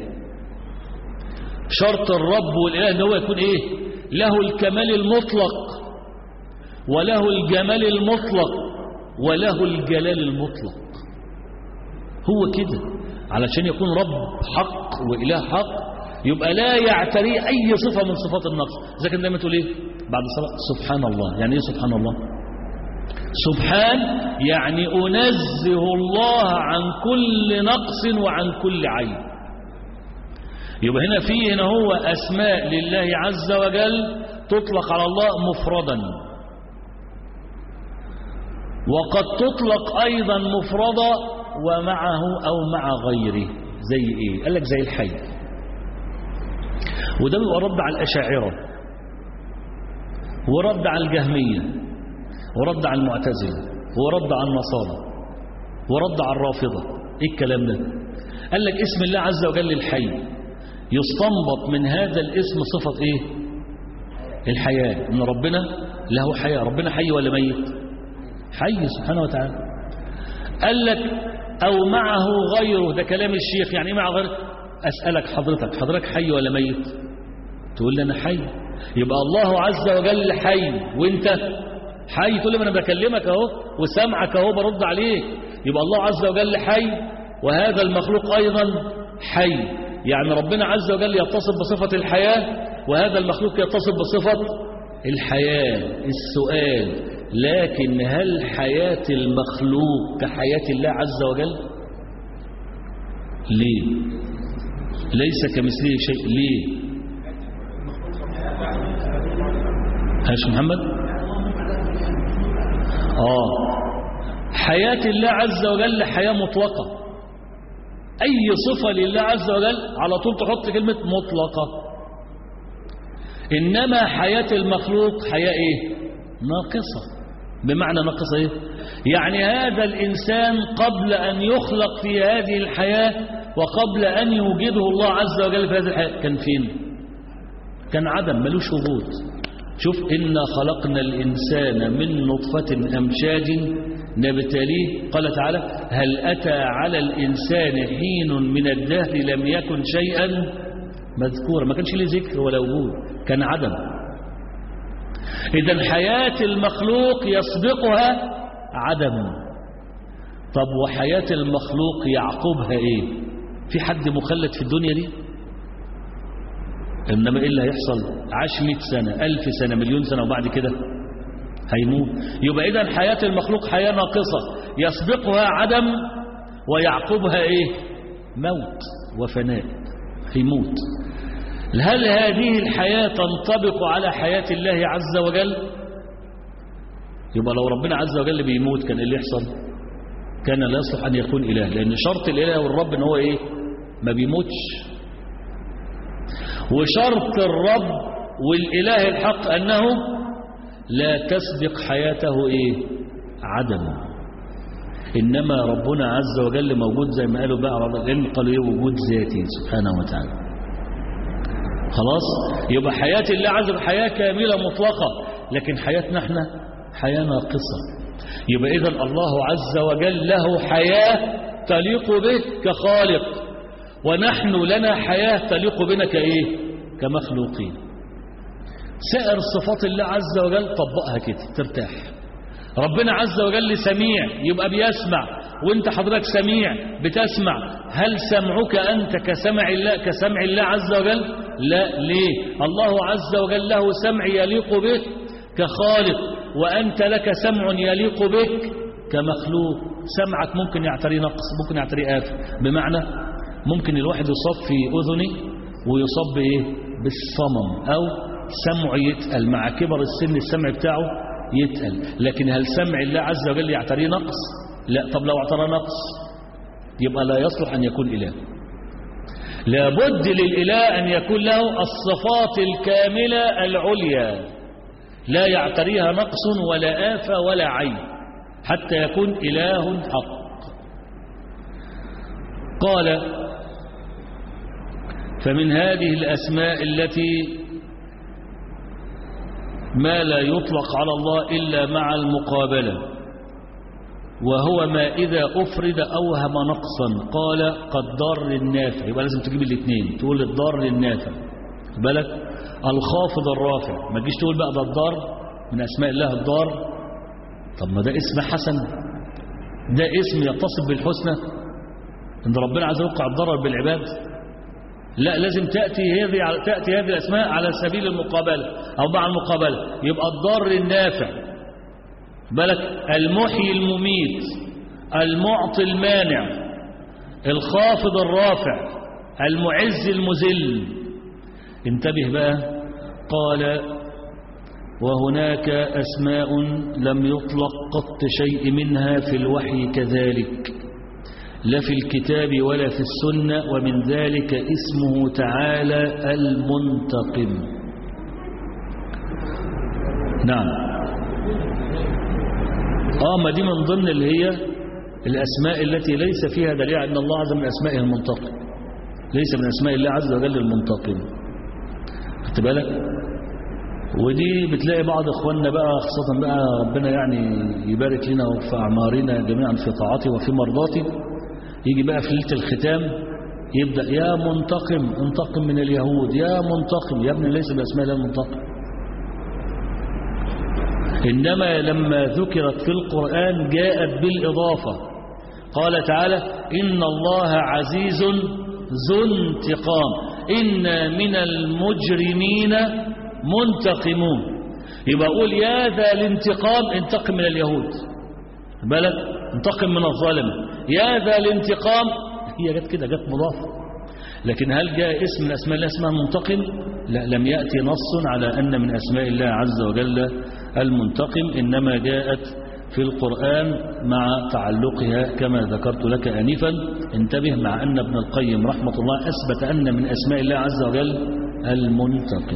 شرط الرب والإله أن هو يكون إيه له الكمال المطلق وله الجمال المطلق وله الجلال المطلق هو كده علشان يكون رب حق وإله حق يبقى لا يعتري أي صفة من صفات النقص إذا كان دايما تقول إيه بعد الصلاة سبحان الله يعني إيه سبحان الله سبحان يعني أنزه الله عن كل نقص وعن كل عيب يبقى هنا فيه هنا هو أسماء لله عز وجل تطلق على الله مفردا وقد تطلق أيضا مفردا ومعه أو مع غيره زي إيه قال لك زي الحي وده بيبقى رد على الأشاعرة ورد على الجهمية ورد على المعتزلة ورد على النصارى ورد على الرافضة ايه الكلام ده قال لك اسم الله عز وجل الحي يستنبط من هذا الاسم صفة ايه الحياة ان ربنا له حياة ربنا حي ولا ميت حي سبحانه وتعالى قال لك او معه غيره ده كلام الشيخ يعني ايه مع غيره اسألك حضرتك حضرتك حي ولا ميت تقول لي انا حي يبقى الله عز وجل حي وانت حي تقول لي ما انا بكلمك اهو وسامعك اهو برد عليك يبقى الله عز وجل حي وهذا المخلوق ايضا حي يعني ربنا عز وجل يتصف بصفة الحياة وهذا المخلوق يتصف بصفة الحياة السؤال لكن هل حياة المخلوق كحياة الله عز وجل ليه ليس كمثله شيء ليه هاش محمد آه حياة الله عز وجل حياة مطلقة أي صفة لله عز وجل على طول تحط كلمة مطلقة إنما حياة المخلوق حياة إيه ناقصة بمعنى ناقصة إيه يعني هذا الإنسان قبل أن يخلق في هذه الحياة وقبل أن يوجده الله عز وجل في هذه الحياة كان فين كان عدم ملوش وجود شوف إنا خلقنا الإنسان من نطفة أمشاج نبتليه قال تعالى هل أتى على الإنسان حين من الدهر لم يكن شيئا مذكورا ما كانش ليه ذكر ولا وجود كان عدم إذا حياة المخلوق يسبقها عدم طب وحياة المخلوق يعقبها إيه في حد مخلد في الدنيا دي إنما إيه اللي هيحصل عاش 100 سنة ألف سنة مليون سنة وبعد كده هيموت يبقى إذا حياة المخلوق حياة ناقصة يسبقها عدم ويعقبها إيه موت وفناء هيموت هل هذه الحياة تنطبق على حياة الله عز وجل يبقى لو ربنا عز وجل بيموت كان إيه اللي يحصل كان لا يصلح أن يكون إله لأن شرط الإله والرب إن هو إيه ما بيموتش وشرط الرب والإله الحق أنه لا تسبق حياته إيه عدم إنما ربنا عز وجل موجود زي ما قالوا بقى على العلم قالوا إيه وجود ذاتي سبحانه وتعالى خلاص يبقى حياة الله عز وجل حياة كاملة مطلقة لكن حياتنا احنا حياة ناقصة يبقى إذا الله عز وجل له حياة تليق به كخالق ونحن لنا حياة تليق بنا كإيه كمخلوقين سائر صفات الله عز وجل طبقها كده ترتاح ربنا عز وجل سميع يبقى بيسمع وانت حضرتك سميع بتسمع هل سمعك أنت كسمع الله كسمع الله عز وجل لا ليه الله عز وجل له سمع يليق به كخالق وأنت لك سمع يليق بك كمخلوق سمعك ممكن يعتري نقص ممكن يعتري آفة بمعنى ممكن الواحد يصاب في أذني ويصاب بإيه بالصمم أو سمع يتقل مع كبر السن السمع بتاعه يتقل لكن هل سمع الله عز وجل يعتري نقص لا طب لو اعترى نقص يبقى لا يصلح أن يكون إله لابد للإله أن يكون له الصفات الكاملة العليا لا يعتريها نقص ولا آفة ولا عين حتى يكون إله حق قال فمن هذه الأسماء التي ما لا يطلق على الله إلا مع المقابلة وهو ما إذا أفرد أوهم نقصا قال قد ضر النافع يبقى لازم تجيب الاثنين تقول الضار للنافع بالك الخافض الرافع ما تجيش تقول بقى ده الضار من أسماء الله الضار طب ما ده اسم حسن ده اسم يتصف بالحسنى ان ربنا عز وجل يوقع الضرر بالعباد لا لازم تأتي هذه تأتي هذه الأسماء على سبيل المقابلة أو مع المقابلة يبقى الضار النافع بالك المحيي المميت المعطي المانع الخافض الرافع المعز المذل انتبه بقى قال وهناك أسماء لم يطلق قط شيء منها في الوحي كذلك لا في الكتاب ولا في السنة ومن ذلك اسمه تعالى المنتقم نعم آه ما دي من ضمن اللي هي الأسماء التي ليس فيها دليل أن الله عز من أسمائه المنتقم ليس من أسماء الله عز وجل المنتقم خدت بالك ودي بتلاقي بعض اخواننا بقى خاصة بقى ربنا يعني يبارك لنا وفي أعمارنا جميعا في طاعته وفي مرضاته يجي بقى في ليلة الختام يبدأ يا منتقم انتقم من اليهود يا منتقم يا ابني ليس بأسماء الله المنتقم إنما لما ذكرت في القرآن جاءت بالإضافة قال تعالى إن الله عزيز ذو انتقام إنا من المجرمين منتقمون يبقى أقول يا ذا الانتقام انتقم من اليهود بالك انتقم من الظالم يا ذا الانتقام هي جت كده جت مضافة لكن هل جاء اسم من أسماء الله اسمها منتقم لا لم يأتي نص على أن من أسماء الله عز وجل المنتقم إنما جاءت في القرآن مع تعلقها كما ذكرت لك آنفا انتبه مع أن ابن القيم رحمة الله أثبت أن من أسماء الله عز وجل المنتقم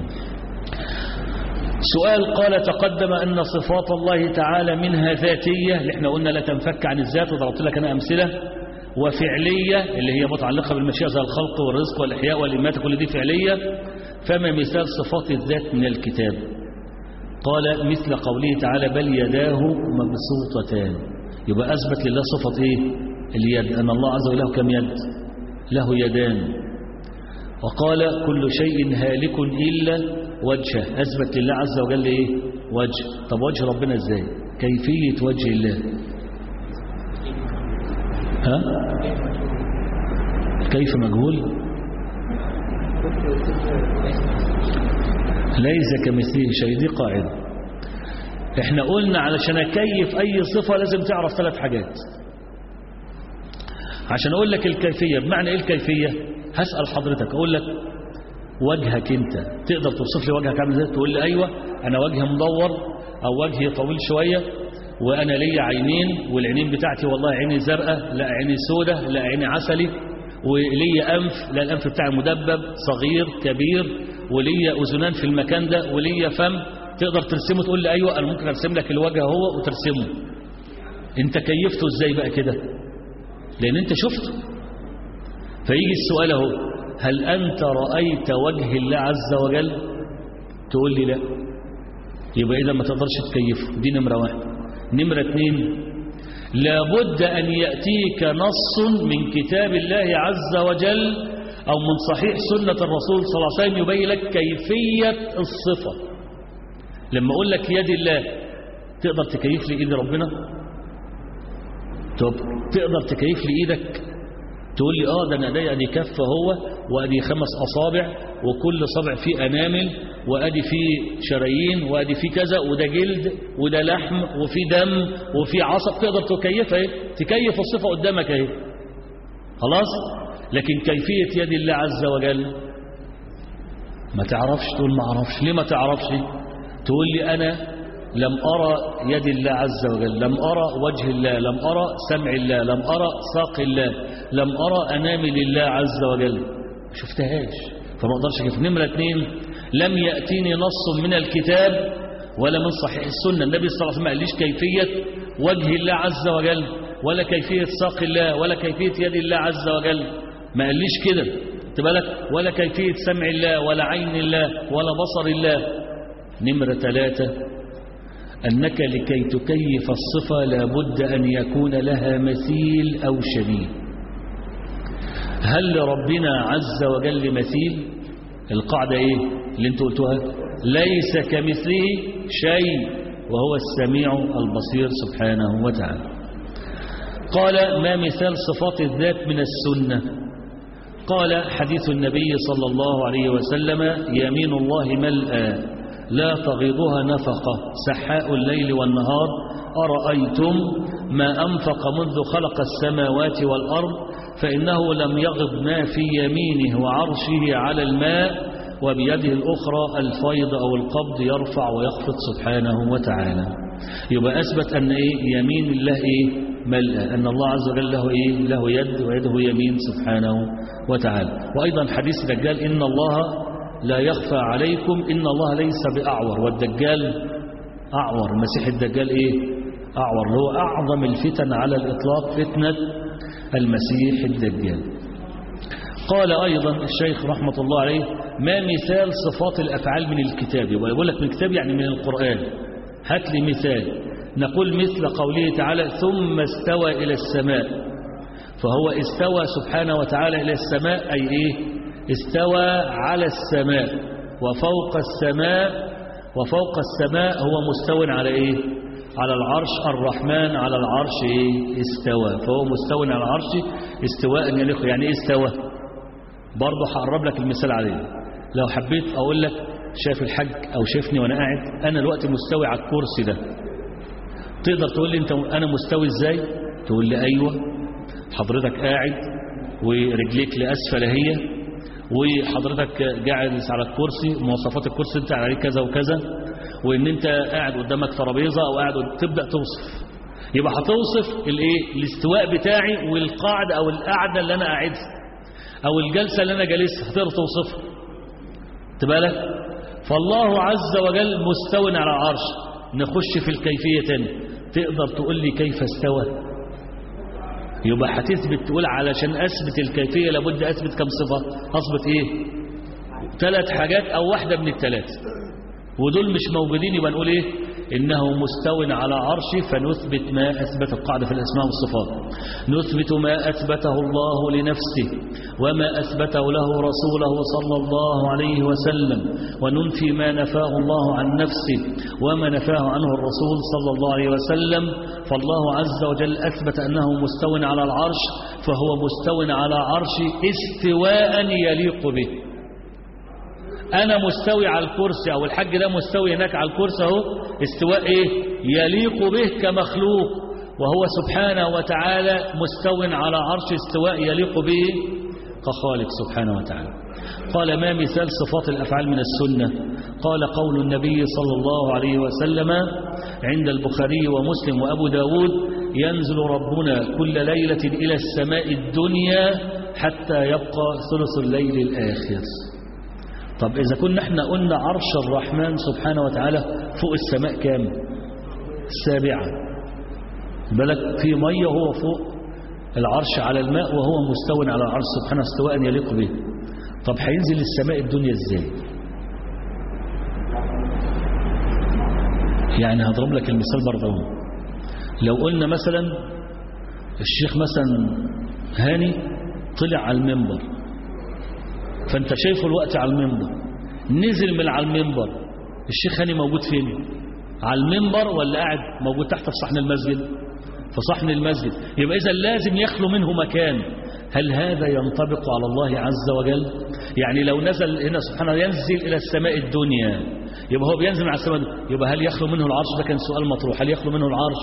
سؤال قال تقدم أن صفات الله تعالى منها ذاتية اللي احنا قلنا لا تنفك عن الذات وضربت لك أنا أمثلة وفعلية اللي هي متعلقة بالمشيئة زي الخلق والرزق والإحياء والإماتة كل دي فعلية فما مثال صفات الذات من الكتاب قال مثل قوله تعالى بل يداه مبسوطتان يبقى أثبت لله صفة إيه اليد أن الله عز وجل له كم يد له يدان وقال كل شيء هالك إلا وجهه أثبت لله عز وجل إيه وجه طب وجه ربنا إزاي كيفية وجه الله ها كيف مجهول ليس كمثله شيء دي قاعدة احنا قلنا علشان اكيف اي صفة لازم تعرف ثلاث حاجات عشان اقول لك الكيفية بمعنى ايه الكيفية هسأل حضرتك اقول لك وجهك انت تقدر توصف لي وجهك عامل ازاي تقول لي ايوه انا وجهي مدور او وجهي طويل شوية وانا ليا عينين والعينين بتاعتي والله عيني زرقاء لا عيني سودة لا عيني عسلي وليا انف لا الانف بتاعي مدبب صغير كبير وليا اذنان في المكان ده وليا فم تقدر ترسمه تقول لي ايوه انا ممكن ارسم لك الوجه هو وترسمه انت كيفته ازاي بقى كده لان انت شفته فيجي السؤال اهو هل انت رايت وجه الله عز وجل تقول لي لا يبقى اذا ما تقدرش تكيفه دي نمره واحد نمرة اثنين لابد أن يأتيك نص من كتاب الله عز وجل أو من صحيح سنة الرسول صلى الله عليه وسلم يبين لك كيفية الصفة لما أقول لك يد الله تقدر تكيف لي إيد ربنا طب تقدر تكيف لي إيدك تقول لي اه ده انا ايدي ادي كف هو وادي خمس اصابع وكل صبع فيه انامل وادي فيه شرايين وادي فيه كذا وده جلد وده لحم وفي دم وفي عصب تقدر تكيفها ايه تكيف الصفه قدامك اهي خلاص لكن كيفيه يد الله عز وجل ما تعرفش تقول ما اعرفش ليه ما تعرفش تقول لي انا لم أرى يد الله عز وجل لم أرى وجه الله لم أرى سمع الله لم أرى ساق الله لم أرى أنامل الله عز وجل شفتهاش فما أقدرش كيف نمرة اثنين لم يأتيني نص من الكتاب ولا من صحيح السنة النبي صلى الله عليه وسلم قاليش كيفية وجه الله عز وجل ولا كيفية ساق الله ولا كيفية يد الله عز وجل ما قاليش كده بالك ولا كيفية سمع الله ولا عين الله ولا بصر الله نمرة ثلاثة أنك لكي تكيف الصفة لابد أن يكون لها مثيل أو شبيه هل لربنا عز وجل مثيل القاعدة إيه اللي انتوا قلتوها ليس كمثله شيء وهو السميع البصير سبحانه وتعالى قال ما مثال صفات الذات من السنة قال حديث النبي صلى الله عليه وسلم يمين الله ملأ لا تغيضها نفقة سحاء الليل والنهار أرأيتم ما أنفق منذ خلق السماوات والأرض فإنه لم يغض ما في يمينه وعرشه على الماء وبيده الأخرى الفيض أو القبض يرفع ويخفض سبحانه وتعالى يبقى أثبت أن إيه يمين الله إيه ملأ أن الله عز وجل له إيه له يد ويده يمين سبحانه وتعالى وأيضا حديث الدجال إن الله لا يخفى عليكم إن الله ليس بأعور والدجال أعور المسيح الدجال إيه أعور هو أعظم الفتن على الإطلاق فتنة المسيح الدجال قال أيضا الشيخ رحمة الله عليه ما مثال صفات الأفعال من الكتاب ويقول لك من الكتاب يعني من القرآن هات لي مثال نقول مثل قوله تعالى ثم استوى إلى السماء فهو استوى سبحانه وتعالى إلى السماء أي إيه استوى على السماء وفوق السماء وفوق السماء هو مستو على إيه على العرش الرحمن على العرش إيه استوى فهو مستو على العرش استواء يليق يعني إيه استوى برضه هقرب لك المثال عليه لو حبيت أقول لك شايف الحج أو شايفني وأنا قاعد أنا دلوقتي مستوي على الكرسي ده تقدر تقول لي أنت أنا مستوي إزاي تقول لي أيوة حضرتك قاعد ورجليك لأسفل هي وحضرتك جالس على الكرسي مواصفات الكرسي انت عليه كذا وكذا وان انت قاعد قدامك ترابيزه او قاعد تبدا توصف يبقى هتوصف الايه الاستواء بتاعي والقاعده او القعده اللي انا قاعدها او الجلسه اللي انا جالسها هتقدر توصفها تبالك فالله عز وجل مستو على العرش نخش في الكيفيه تاني تقدر تقول لي كيف استوى يبقى هتثبت تقول علشان أثبت الكيفية لابد أثبت كم صفة أثبت إيه ثلاث حاجات أو واحدة من الثلاث ودول مش موجودين يبقى نقول إيه إنه مستو على عرشه فنثبت ما أثبت القاعدة في الأسماء والصفات نثبت ما أثبته الله لنفسه وما أثبته له رسوله صلى الله عليه وسلم وننفي ما نفاه الله عن نفسه وما نفاه عنه الرسول صلى الله عليه وسلم فالله عز وجل أثبت أنه مستو على العرش فهو مستو على عرشه استواء يليق به أنا مستوي على الكرسي أو الحج ده مستوي هناك على الكرسي أهو استواء إيه يليق به كمخلوق وهو سبحانه وتعالى مستو على عرش استواء يليق به كخالق سبحانه وتعالى قال ما مثال صفات الأفعال من السنة قال قول النبي صلى الله عليه وسلم عند البخاري ومسلم وأبو داود ينزل ربنا كل ليلة إلى السماء الدنيا حتى يبقى ثلث الليل الآخر طب إذا كنا احنا قلنا عرش الرحمن سبحانه وتعالى فوق السماء كام السابعة بالك في مية هو فوق العرش على الماء وهو مستو على العرش سبحانه استواء يليق به طب هينزل السماء الدنيا ازاي يعني هضرب لك المثال برضه لو قلنا مثلا الشيخ مثلا هاني طلع على المنبر فانت شايفه الوقت على المنبر نزل من على المنبر الشيخ هاني موجود فين على المنبر ولا قاعد موجود تحت في صحن المسجد في صحن المسجد يبقى إذا لازم يخلو منه مكان هل هذا ينطبق على الله عز وجل يعني لو نزل هنا سبحانه ينزل إلى السماء الدنيا يبقى هو بينزل على السماء الدنيا. يبقى هل يخلو منه العرش ده كان سؤال مطروح هل يخلو منه العرش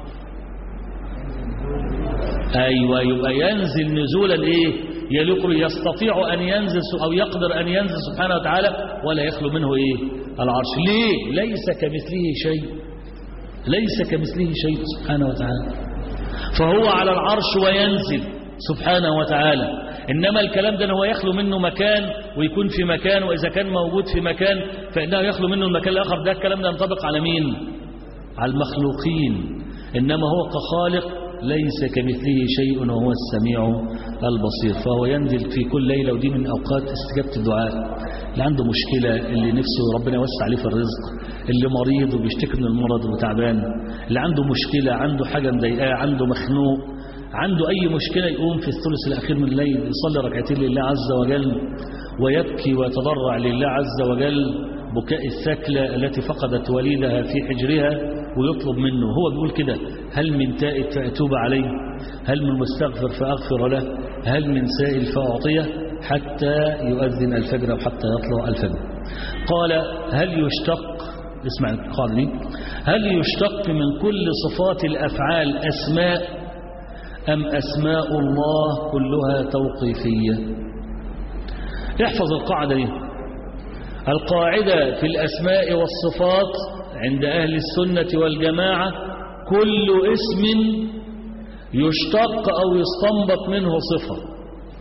أيوة يبقى ينزل نزولا إيه يليق يستطيع أن ينزل أو يقدر أن ينزل سبحانه وتعالى ولا يخلو منه إيه العرش ليه ليس كمثله شيء ليس كمثله شيء سبحانه وتعالى فهو على العرش وينزل سبحانه وتعالى إنما الكلام ده هو يخلو منه مكان ويكون في مكان وإذا كان موجود في مكان فإنه يخلو منه المكان الآخر ده الكلام ده ينطبق على مين على المخلوقين إنما هو كخالق ليس كمثله شيء وهو السميع البصير فهو ينزل في كل ليلة ودي من أوقات استجابة الدعاء اللي عنده مشكلة اللي نفسه ربنا يوسع عليه في الرزق اللي مريض وبيشتكي من المرض وتعبان اللي عنده مشكلة عنده حاجة مضايقاه عنده مخنوق عنده أي مشكلة يقوم في الثلث الأخير من الليل يصلي ركعتين لله عز وجل ويبكي ويتضرع لله عز وجل بكاء الثكلة التي فقدت وليدها في حجرها ويطلب منه هو بيقول كده هل من تائب فأتوب عليه هل من مستغفر فأغفر له هل من سائل فأعطيه حتى يؤذن الفجر أو حتى يطلع الفجر قال هل يشتق اسمع القاعدة دي هل يشتق من كل صفات الأفعال أسماء أم أسماء الله كلها توقيفية احفظ القاعدة دي القاعدة في الأسماء والصفات عند أهل السنة والجماعة كل اسم يشتق أو يستنبط منه صفة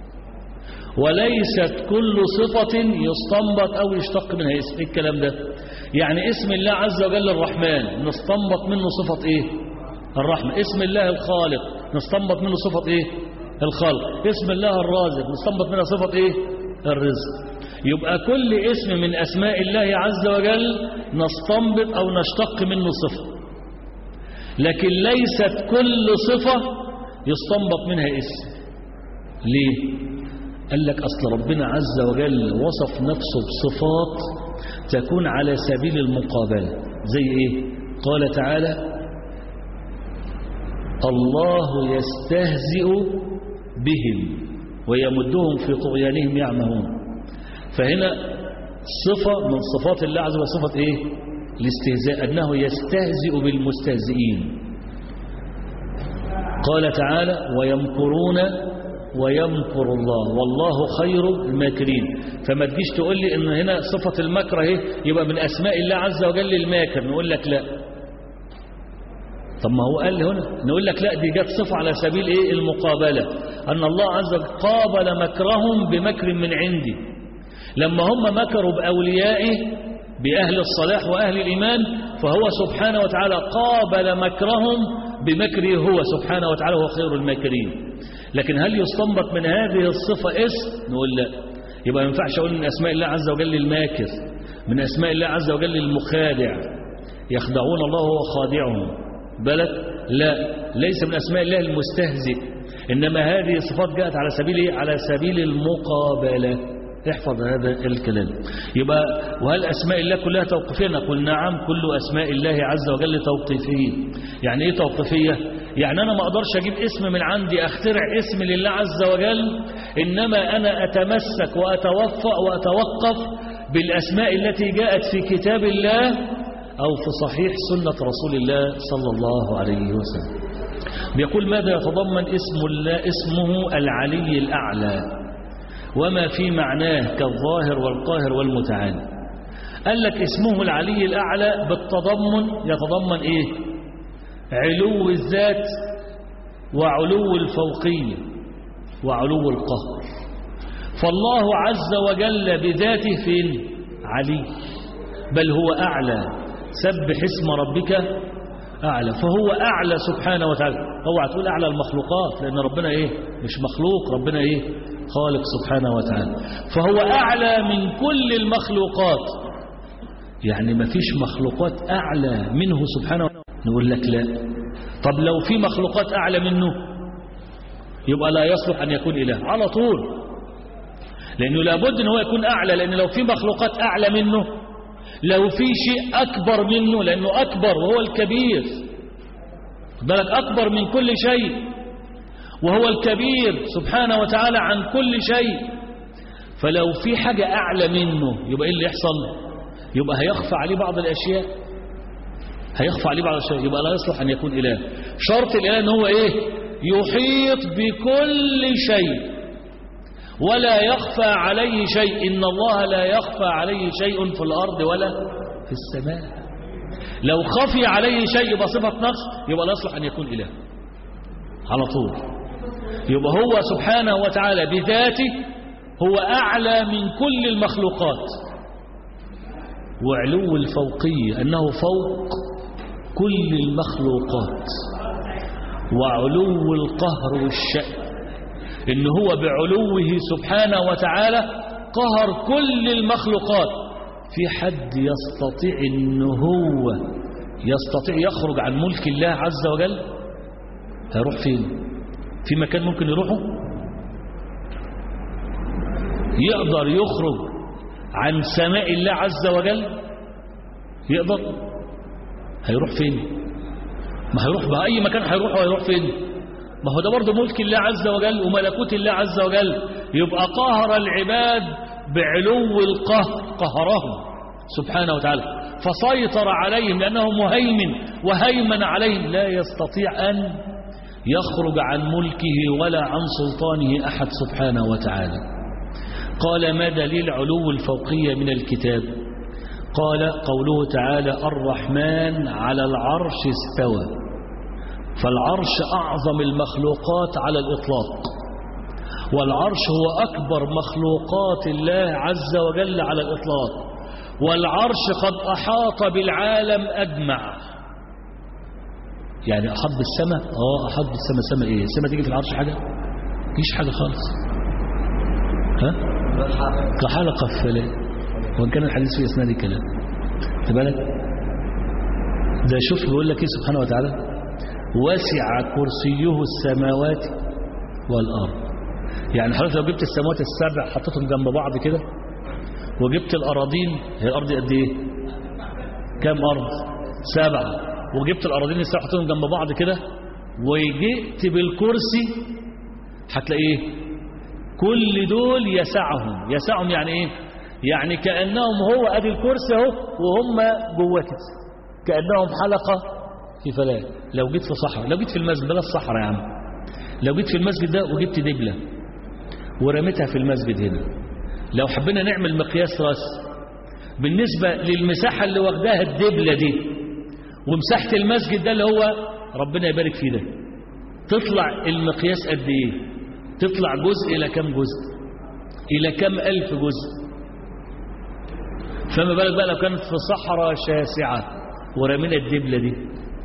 وليست كل صفة يستنبط أو يشتق منها اسم إيه الكلام ده يعني اسم الله عز وجل الرحمن نستنبط منه صفة إيه الرحمة اسم الله الخالق نستنبط منه صفة إيه الخلق اسم الله الرازق نستنبط منها صفة إيه الرزق يبقى كل اسم من أسماء الله عز وجل نستنبط أو نشتق منه صفة لكن ليست كل صفة يستنبط منها اسم ليه؟ قال لك أصل ربنا عز وجل وصف نفسه بصفات تكون على سبيل المقابلة زي إيه؟ قال تعالى الله يستهزئ بهم ويمدهم في طغيانهم يعمهون فهنا صفة من صفات الله عز وجل صفة إيه؟ الاستهزاء أنه يستهزئ بالمستهزئين قال تعالى ويمكرون ويمكر الله والله خير الماكرين فما تجيش تقول لي ان هنا صفة المكر اهي يبقى من اسماء الله عز وجل الماكر نقول لك لا طب ما هو قال لي هنا نقول لك لا دي جت صفة على سبيل ايه المقابلة ان الله عز وجل قابل مكرهم بمكر من عندي لما هم مكروا بأوليائه بأهل الصلاح وأهل الإيمان فهو سبحانه وتعالى قابل مكرهم بمكره هو سبحانه وتعالى هو خير الماكرين لكن هل يستنبط من هذه الصفة اسم نقول لا يبقى ما ينفعش أقول من أسماء الله عز وجل الماكر من أسماء الله عز وجل المخادع يخدعون الله وهو خادعهم بلد لا ليس من أسماء الله المستهزئ إنما هذه الصفات جاءت على سبيل على سبيل المقابلة احفظ هذا الكلام يبقى وهل أسماء الله كلها توقيفية نقول نعم كل أسماء الله عز وجل توقيفية يعني إيه توقيفية يعني أنا ما أقدرش أجيب اسم من عندي أخترع اسم لله عز وجل إنما أنا أتمسك وأتوفق وأتوقف بالأسماء التي جاءت في كتاب الله أو في صحيح سنة رسول الله صلى الله عليه وسلم بيقول ماذا يتضمن اسم الله اسمه العلي الأعلى وما في معناه كالظاهر والقاهر والمتعال قال لك اسمه العلي الأعلى بالتضمن يتضمن إيه علو الذات وعلو الفوقية وعلو القهر فالله عز وجل بذاته فين علي بل هو أعلى سبح اسم ربك أعلى فهو أعلى سبحانه وتعالى اوعى تقول أعلى المخلوقات لأن ربنا إيه مش مخلوق ربنا إيه خالق سبحانه وتعالى فهو أعلى من كل المخلوقات يعني ما فيش مخلوقات أعلى منه سبحانه نقول لك لا طب لو في مخلوقات أعلى منه يبقى لا يصلح أن يكون إله على طول لأنه لابد أن هو يكون أعلى لأن لو في مخلوقات أعلى منه لو في شيء أكبر منه لأنه أكبر وهو الكبير بالك أكبر من كل شيء وهو الكبير سبحانه وتعالى عن كل شيء فلو في حاجة أعلى منه يبقى إيه اللي يحصل يبقى هيخفى عليه بعض الأشياء هيخفى عليه بعض الأشياء يبقى لا يصلح أن يكون إله شرط الإله أن هو إيه يحيط بكل شيء ولا يخفى عليه شيء إن الله لا يخفى عليه شيء في الأرض ولا في السماء لو خفي عليه شيء يبقى صفة نقص يبقى لا يصلح أن يكون إله على طول يبقى هو سبحانه وتعالى بذاته هو أعلى من كل المخلوقات وعلو الفوقية أنه فوق كل المخلوقات وعلو القهر والشأن إن هو بعلوه سبحانه وتعالى قهر كل المخلوقات في حد يستطيع إن هو يستطيع يخرج عن ملك الله عز وجل هيروح فين في مكان ممكن يروحه يقدر يخرج عن سماء الله عز وجل يقدر هيروح فين ما هيروح بأي مكان هيروح وهيروح فين ما هو ده برضه ملك الله عز وجل وملكوت الله عز وجل يبقى قهر العباد بعلو القهر قهرهم سبحانه وتعالى فسيطر عليهم لأنه مهيمن وهيمن عليهم لا يستطيع أن يخرج عن ملكه ولا عن سلطانه أحد سبحانه وتعالى قال ما دليل علو الفوقية من الكتاب قال قوله تعالى الرحمن على العرش استوى فالعرش أعظم المخلوقات على الإطلاق والعرش هو أكبر مخلوقات الله عز وجل على الإطلاق والعرش قد أحاط بالعالم أجمع يعني أحط بالسماء اه أحط بالسماء سماء إيه السماء تيجي في العرش حاجة مفيش حاجة خالص ها كحلقة في فلاة وإن كان الحديث في إسناد الكلام بالك ده شوف بيقول لك إيه سبحانه وتعالى وسع كرسيه السماوات والأرض يعني حضرتك لو جبت السماوات السبع حطيتهم جنب بعض كده وجبت الأراضين هي الأرض قد إيه كام أرض سبعة وجبت الأراضين السبع حطيتهم جنب بعض كده وجئت بالكرسي هتلاقي ايه كل دول يسعهم يسعهم يعني ايه يعني كأنهم هو ادي الكرسي اهو وهم جوه كده كأنهم حلقة في فلاة لو جيت في صحراء لو جيت في المسجد بلا الصحراء يا عم لو جيت في المسجد ده وجبت دبلة ورميتها في المسجد هنا لو حبينا نعمل مقياس راس بالنسبة للمساحة اللي واخداها الدبلة دي ومساحة المسجد ده اللي هو ربنا يبارك فيه ده تطلع المقياس قد ايه تطلع جزء إلى كم جزء إلى كم ألف جزء فما بالك بقى لو كانت في صحراء شاسعة ورمينا الدبلة دي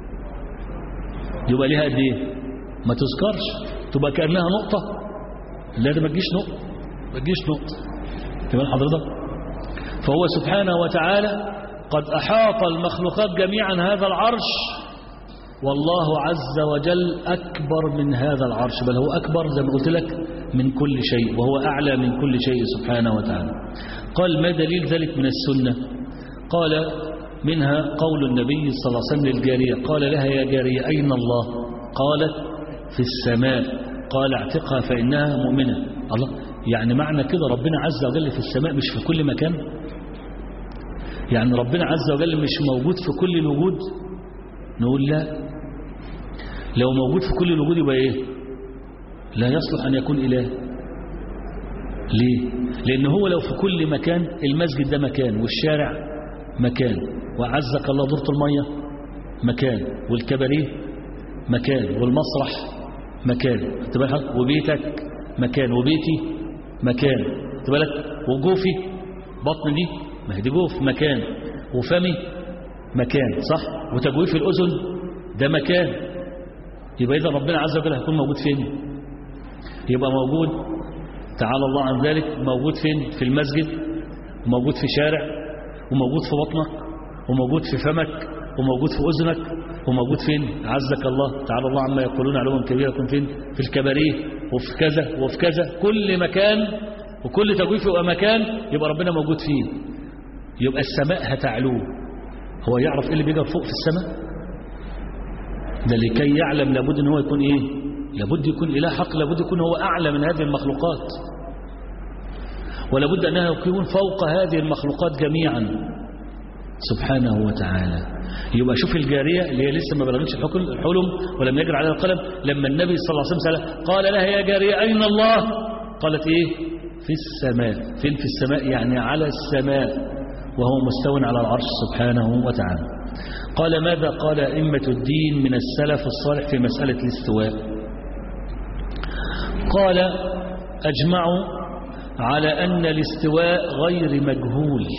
يبقى ليها قد ايه ما تذكرش تبقى كأنها نقطة لا ده ما تجيش نقطة ما تجيش نقطة تمام حضرتك فهو سبحانه وتعالى قد أحاط المخلوقات جميعا هذا العرش والله عز وجل أكبر من هذا العرش بل هو أكبر زي ما قلت لك من كل شيء وهو أعلى من كل شيء سبحانه وتعالى قال ما دليل ذلك من السنة قال منها قول النبي صلى الله عليه وسلم للجارية قال لها يا جارية أين الله قالت في السماء قال اعتقها فإنها مؤمنة الله يعني معنى كده ربنا عز وجل في السماء مش في كل مكان يعني ربنا عز وجل مش موجود في كل الوجود نقول لا لو موجود في كل الوجود يبقى ايه لا يصلح أن يكون إله ليه لأن هو لو في كل مكان المسجد ده مكان والشارع مكان وعزك الله دورة المية مكان والكباريه مكان والمسرح مكان وبيتك مكان وبيتي مكان بالك وجوفي بطن دي ما هي دي جوف مكان وفمي مكان صح وتجويف الأذن ده مكان يبقى إذا ربنا عز وجل هيكون موجود فين يبقى موجود تعالى الله عن ذلك موجود فين في المسجد وموجود في شارع وموجود في بطنك وموجود في فمك وموجود في أذنك وموجود فين عزك الله تعالى الله عما يقولون علوما كبيرة يكون فين في الكباريه وفي كذا وفي كذا كل مكان وكل تجويف يبقى مكان يبقى ربنا موجود فيه يبقى السماء هتعلوه هو يعرف ايه اللي بيجر فوق في السماء ده لكي يعلم لابد ان هو يكون ايه لابد يكون اله حق لابد يكون هو اعلى من هذه المخلوقات ولابد انها يكون فوق هذه المخلوقات جميعا سبحانه وتعالى يبقى شوف الجارية اللي هي لسه ما بلغتش الحكم الحلم ولم يجر عليها القلم لما النبي صلى الله عليه وسلم سأل قال لها يا جارية أين الله قالت إيه في السماء فين في السماء يعني على السماء وهو مستو على العرش سبحانه وتعالى قال ماذا قال أئمة الدين من السلف الصالح في مسألة الاستواء قال أجمعوا على أن الاستواء غير مجهول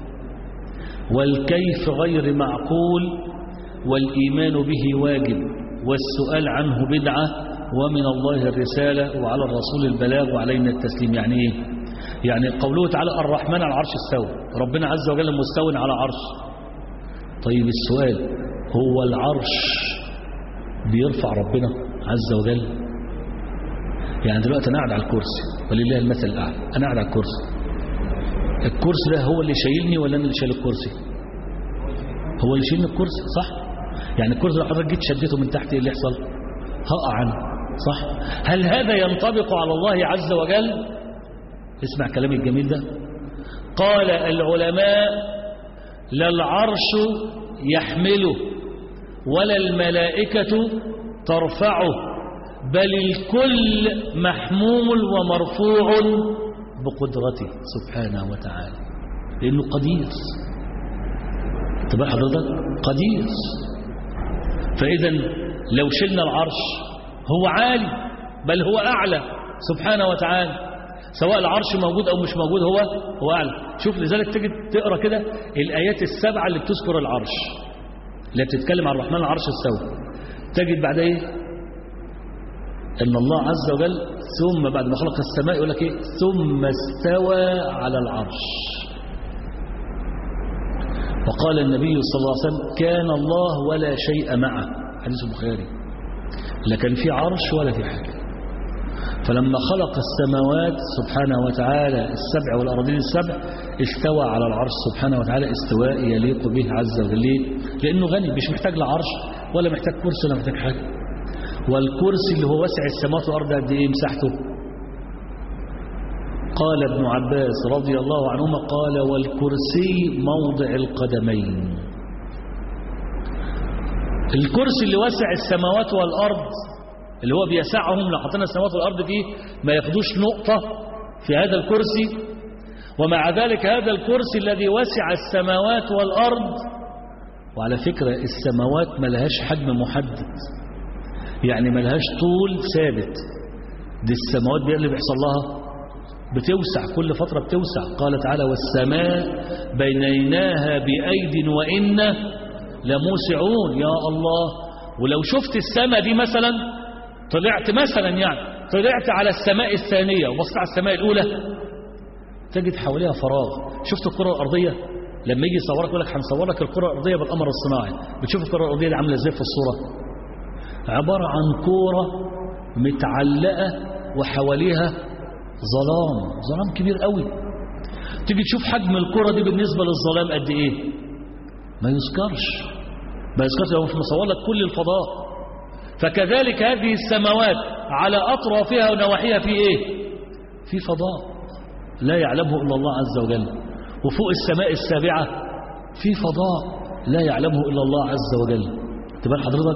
والكيف غير معقول والإيمان به واجب والسؤال عنه بدعة ومن الله الرسالة وعلى الرسول البلاغ وعلينا التسليم يعني إيه؟ يعني قوله تعالى الرحمن على العرش استوى ربنا عز وجل مستو على عرش طيب السؤال هو العرش بيرفع ربنا عز وجل يعني دلوقتي أنا قاعد على الكرسي ولله المثل الأعلى أنا قاعد على الكرسي الكرسي ده هو اللي شايلني ولا أنا اللي شايل الكرسي هو اللي شايلني الكرسي صح يعني الكرسي لو حضرتك جيت شديته من تحت ايه اللي يحصل هقع عنه صح هل هذا ينطبق على الله عز وجل اسمع كلامي الجميل ده قال العلماء لا العرش يحمله ولا الملائكة ترفعه بل الكل محمول ومرفوع بقدرته سبحانه وتعالى لأنه قدير تبقى حضرتك قدير فإذا لو شلنا العرش هو عالي بل هو أعلى سبحانه وتعالى سواء العرش موجود أو مش موجود هو هو أعلى شوف لذلك تجي تقرأ كده الآيات السبعة اللي بتذكر العرش اللي بتتكلم عن الرحمن العرش استوى تجد بعد ايه ان الله عز وجل ثم بعد ما خلق السماء يقول لك ايه ثم استوى على العرش وقال النبي صلى الله عليه وسلم كان الله ولا شيء معه حديث البخاري لا كان في عرش ولا في حاجه فلما خلق السماوات سبحانه وتعالى السبع والأراضين السبع استوى على العرش سبحانه وتعالى استواء يليق به عز وجل ليه؟ لأنه غني مش محتاج لا عرش ولا محتاج كرسي ولا محتاج حاجة والكرسي اللي هو واسع السماوات والأرض قد إيه مساحته قال ابن عباس رضي الله عنهما قال والكرسي موضع القدمين الكرسي اللي واسع السماوات والأرض اللي هو بيسعهم لو حطينا السماوات والأرض فيه ما ياخدوش نقطة في هذا الكرسي ومع ذلك هذا الكرسي الذي وسع السماوات والأرض وعلى فكرة السماوات ما لهاش حجم محدد يعني ما لهاش طول ثابت دي السماوات دي اللي بيحصل لها بتوسع كل فترة بتوسع قال تعالى والسماء بينيناها بأيد وإنا لموسعون يا الله ولو شفت السماء دي مثلا طلعت مثلا يعني طلعت على السماء الثانية وبصت على السماء الأولى تجد حواليها فراغ شفت الكرة الأرضية لما يجي يصورك يقول لك هنصور لك الكرة الأرضية بالقمر الصناعي بتشوف الكرة الأرضية دي عاملة ازاي في الصورة عبارة عن كورة متعلقة وحواليها ظلام ظلام كبير قوي تيجي تشوف حجم الكرة دي بالنسبة للظلام قد ايه ما يذكرش ما يذكرش لو مش مصور لك كل الفضاء فكذلك هذه السماوات على أطرافها ونواحيها في إيه في فضاء لا يعلمه إلا الله عز وجل وفوق السماء السابعة في فضاء لا يعلمه إلا الله عز وجل تبقى حضرتك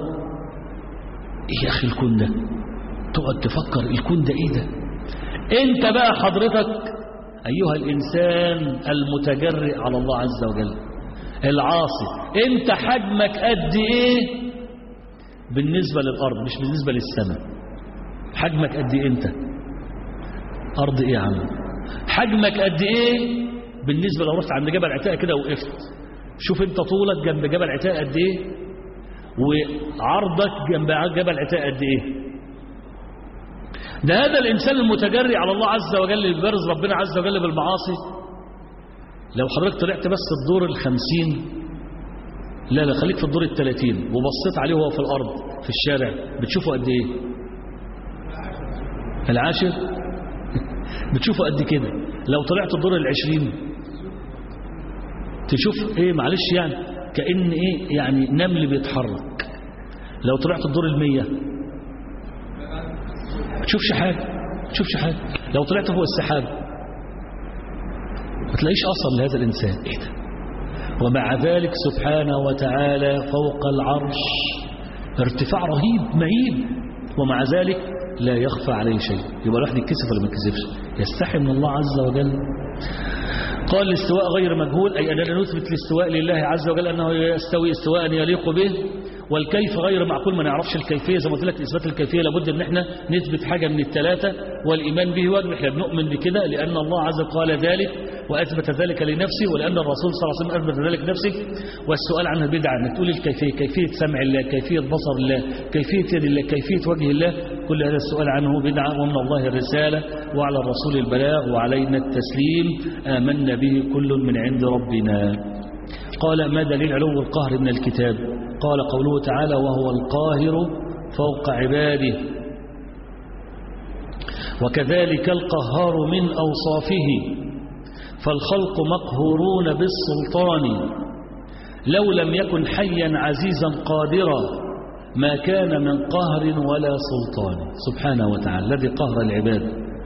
إيه يا أخي الكون ده تقعد تفكر الكون ده إيه ده أنت بقى حضرتك أيها الإنسان المتجرئ على الله عز وجل العاصي أنت حجمك قد إيه بالنسبة للأرض مش بالنسبة للسماء حجمك قد إيه أنت أرض إيه يا عم حجمك قد إيه بالنسبة لو رحت عند جبل عتاق كده وقفت شوف أنت طولك جنب جبل عتاق قد إيه وعرضك جنب جبل عتاق قد إيه ده هذا الإنسان المتجري على الله عز وجل اللي بيبرز ربنا عز وجل بالمعاصي لو حضرتك طلعت بس الدور الخمسين لا لا خليك في الدور الثلاثين وبصيت عليه وهو في الأرض في الشارع بتشوفه قد إيه العاشر بتشوفه قد كده لو طلعت الدور العشرين تشوف ايه معلش يعني كأن ايه يعني نمل بيتحرك لو طلعت الدور المية ما تشوفش حاجة ما تشوفش حاجة لو طلعت فوق السحاب ما تلاقيش أثر لهذا الإنسان ايه ده ومع ذلك سبحانه وتعالى فوق العرش ارتفاع رهيب مهيب ومع ذلك لا يخفى عليه شيء يبقى الواحد يتكسف ولا ما يتكسفش يستحي من الله عز وجل قال الاستواء غير مجهول أي أننا نثبت الاستواء لله عز وجل أنه يستوي استواء يليق به والكيف غير معقول ما نعرفش الكيفية زي ما قلت لك إثبات الكيفية لابد أن احنا نثبت حاجة من الثلاثة والإيمان به واجب احنا بنؤمن بكده لأن الله عز وجل قال ذلك وأثبت ذلك لنفسه ولأن الرسول صلى الله عليه وسلم أثبت ذلك لنفسه والسؤال عنها بدعة أنك تقول الكيفية كيفية سمع الله كيفية بصر الله كيفية يد الله كيفية وجه الله كل هذا السؤال عنه بدعة ومن الله الرسالة وعلى الرسول البلاغ وعلينا التسليم آمنا به كل من عند ربنا قال ما دليل علو القهر من الكتاب قال قوله تعالى وهو القاهر فوق عباده وكذلك القهار من أوصافه فالخلق مقهورون بالسلطان لو لم يكن حيا عزيزا قادرا ما كان من قهر ولا سلطان سبحانه وتعالى الذي قهر العباد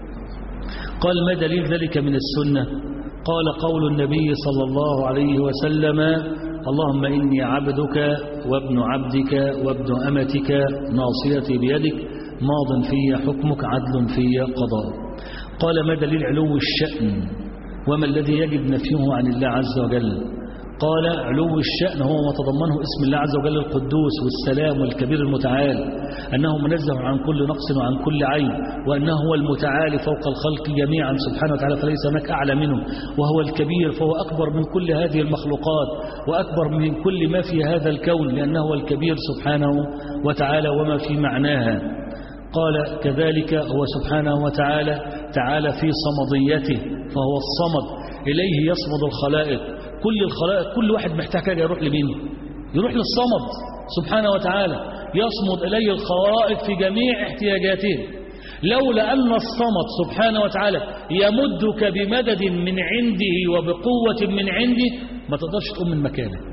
قال ما دليل ذلك من السنة قال قول النبي صلى الله عليه وسلم اللهم إني عبدك وابن عبدك وابن أمتك ناصيتي بيدك ماض في حكمك عدل في قضاء قال ما دليل علو الشأن وما الذي يجب نفيه عن الله عز وجل قال علو الشأن هو ما تضمنه اسم الله عز وجل القدوس والسلام والكبير المتعال أنه منزه عن كل نقص وعن كل عين وأنه هو المتعالي فوق الخلق جميعا سبحانه وتعالى فليس هناك أعلى منه وهو الكبير فهو أكبر من كل هذه المخلوقات وأكبر من كل ما في هذا الكون لأنه هو الكبير سبحانه وتعالى وما في معناها قال كذلك هو سبحانه وتعالى تعالى في صمديته فهو الصمد إليه يصمد الخلائق كل الخلائق كل واحد محتاج حاجة يروح لمين يروح للصمد سبحانه وتعالى يصمد إليه الخلائق في جميع احتياجاتهم لولا أن الصمد سبحانه وتعالى يمدك بمدد من عنده وبقوة من عنده ما تقدرش تقوم من مكانك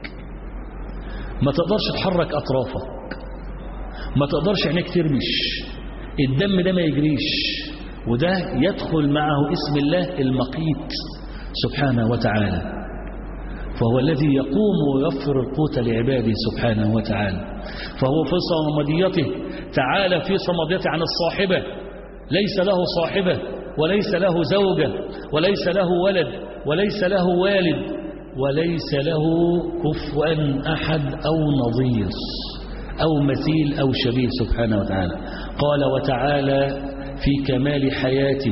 ما تقدرش تحرك أطرافك ما تقدرش عينيك ترمش الدم ده ما يجريش وده يدخل معه اسم الله المقيت سبحانه وتعالى فهو الذي يقوم ويوفر القوت لعباده سبحانه وتعالى فهو في صمديته تعالى في صمديته عن الصاحبة ليس له صاحبة وليس له زوجة وليس له ولد وليس له والد وليس له كفوا أحد أو نظير أو مثيل أو شبيه سبحانه وتعالى قال وتعالى في كمال حياته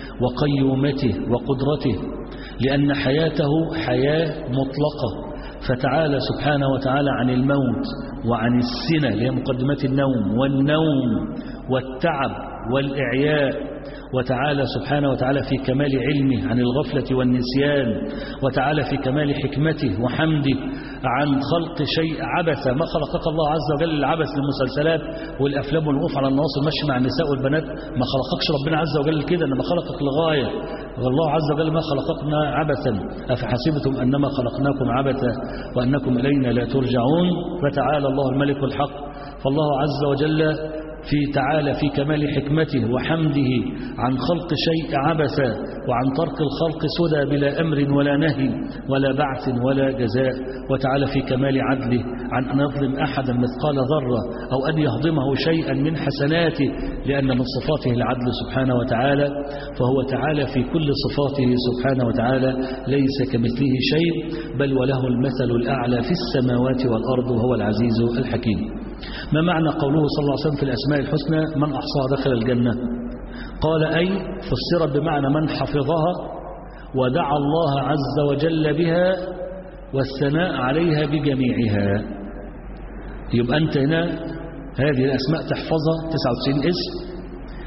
وقيومته وقدرته لأن حياته حياة مطلقة فتعالى سبحانه وتعالى عن الموت وعن السنة اللي هي مقدمات النوم والنوم والتعب والإعياء وتعالى سبحانه وتعالى في كمال علمه عن الغفلة والنسيان وتعالى في كمال حكمته وحمده عن خلق شيء عبث ما خلقك الله عز وجل العبث للمسلسلات والأفلام والوقوف على النواصي المشي مع النساء والبنات ما خلقكش ربنا عز وجل كده إنما خلقك لغاية والله عز وجل ما خلقنا عبثا أفحسبتم أنما خلقناكم عبثا وأنكم إلينا لا ترجعون فتعالى الله الملك الحق فالله عز وجل في تعالى في كمال حكمته وحمده عن خلق شيء عبثا وعن ترك الخلق سدى بلا أمر ولا نهي ولا بعث ولا جزاء وتعالى في كمال عدله عن أن يظلم أحدا مثقال ذرة أو أن يهضمه شيئا من حسناته لأن من صفاته العدل سبحانه وتعالى فهو تعالى في كل صفاته سبحانه وتعالى ليس كمثله شيء بل وله المثل الأعلى في السماوات والأرض وهو العزيز الحكيم ما معنى قوله صلى الله عليه وسلم في الأسماء الحسنى من أحصاها دخل الجنة قال أي فسرت بمعنى من حفظها ودعا الله عز وجل بها والثناء عليها بجميعها يبقى أنت هنا هذه الأسماء تحفظها 99 اسم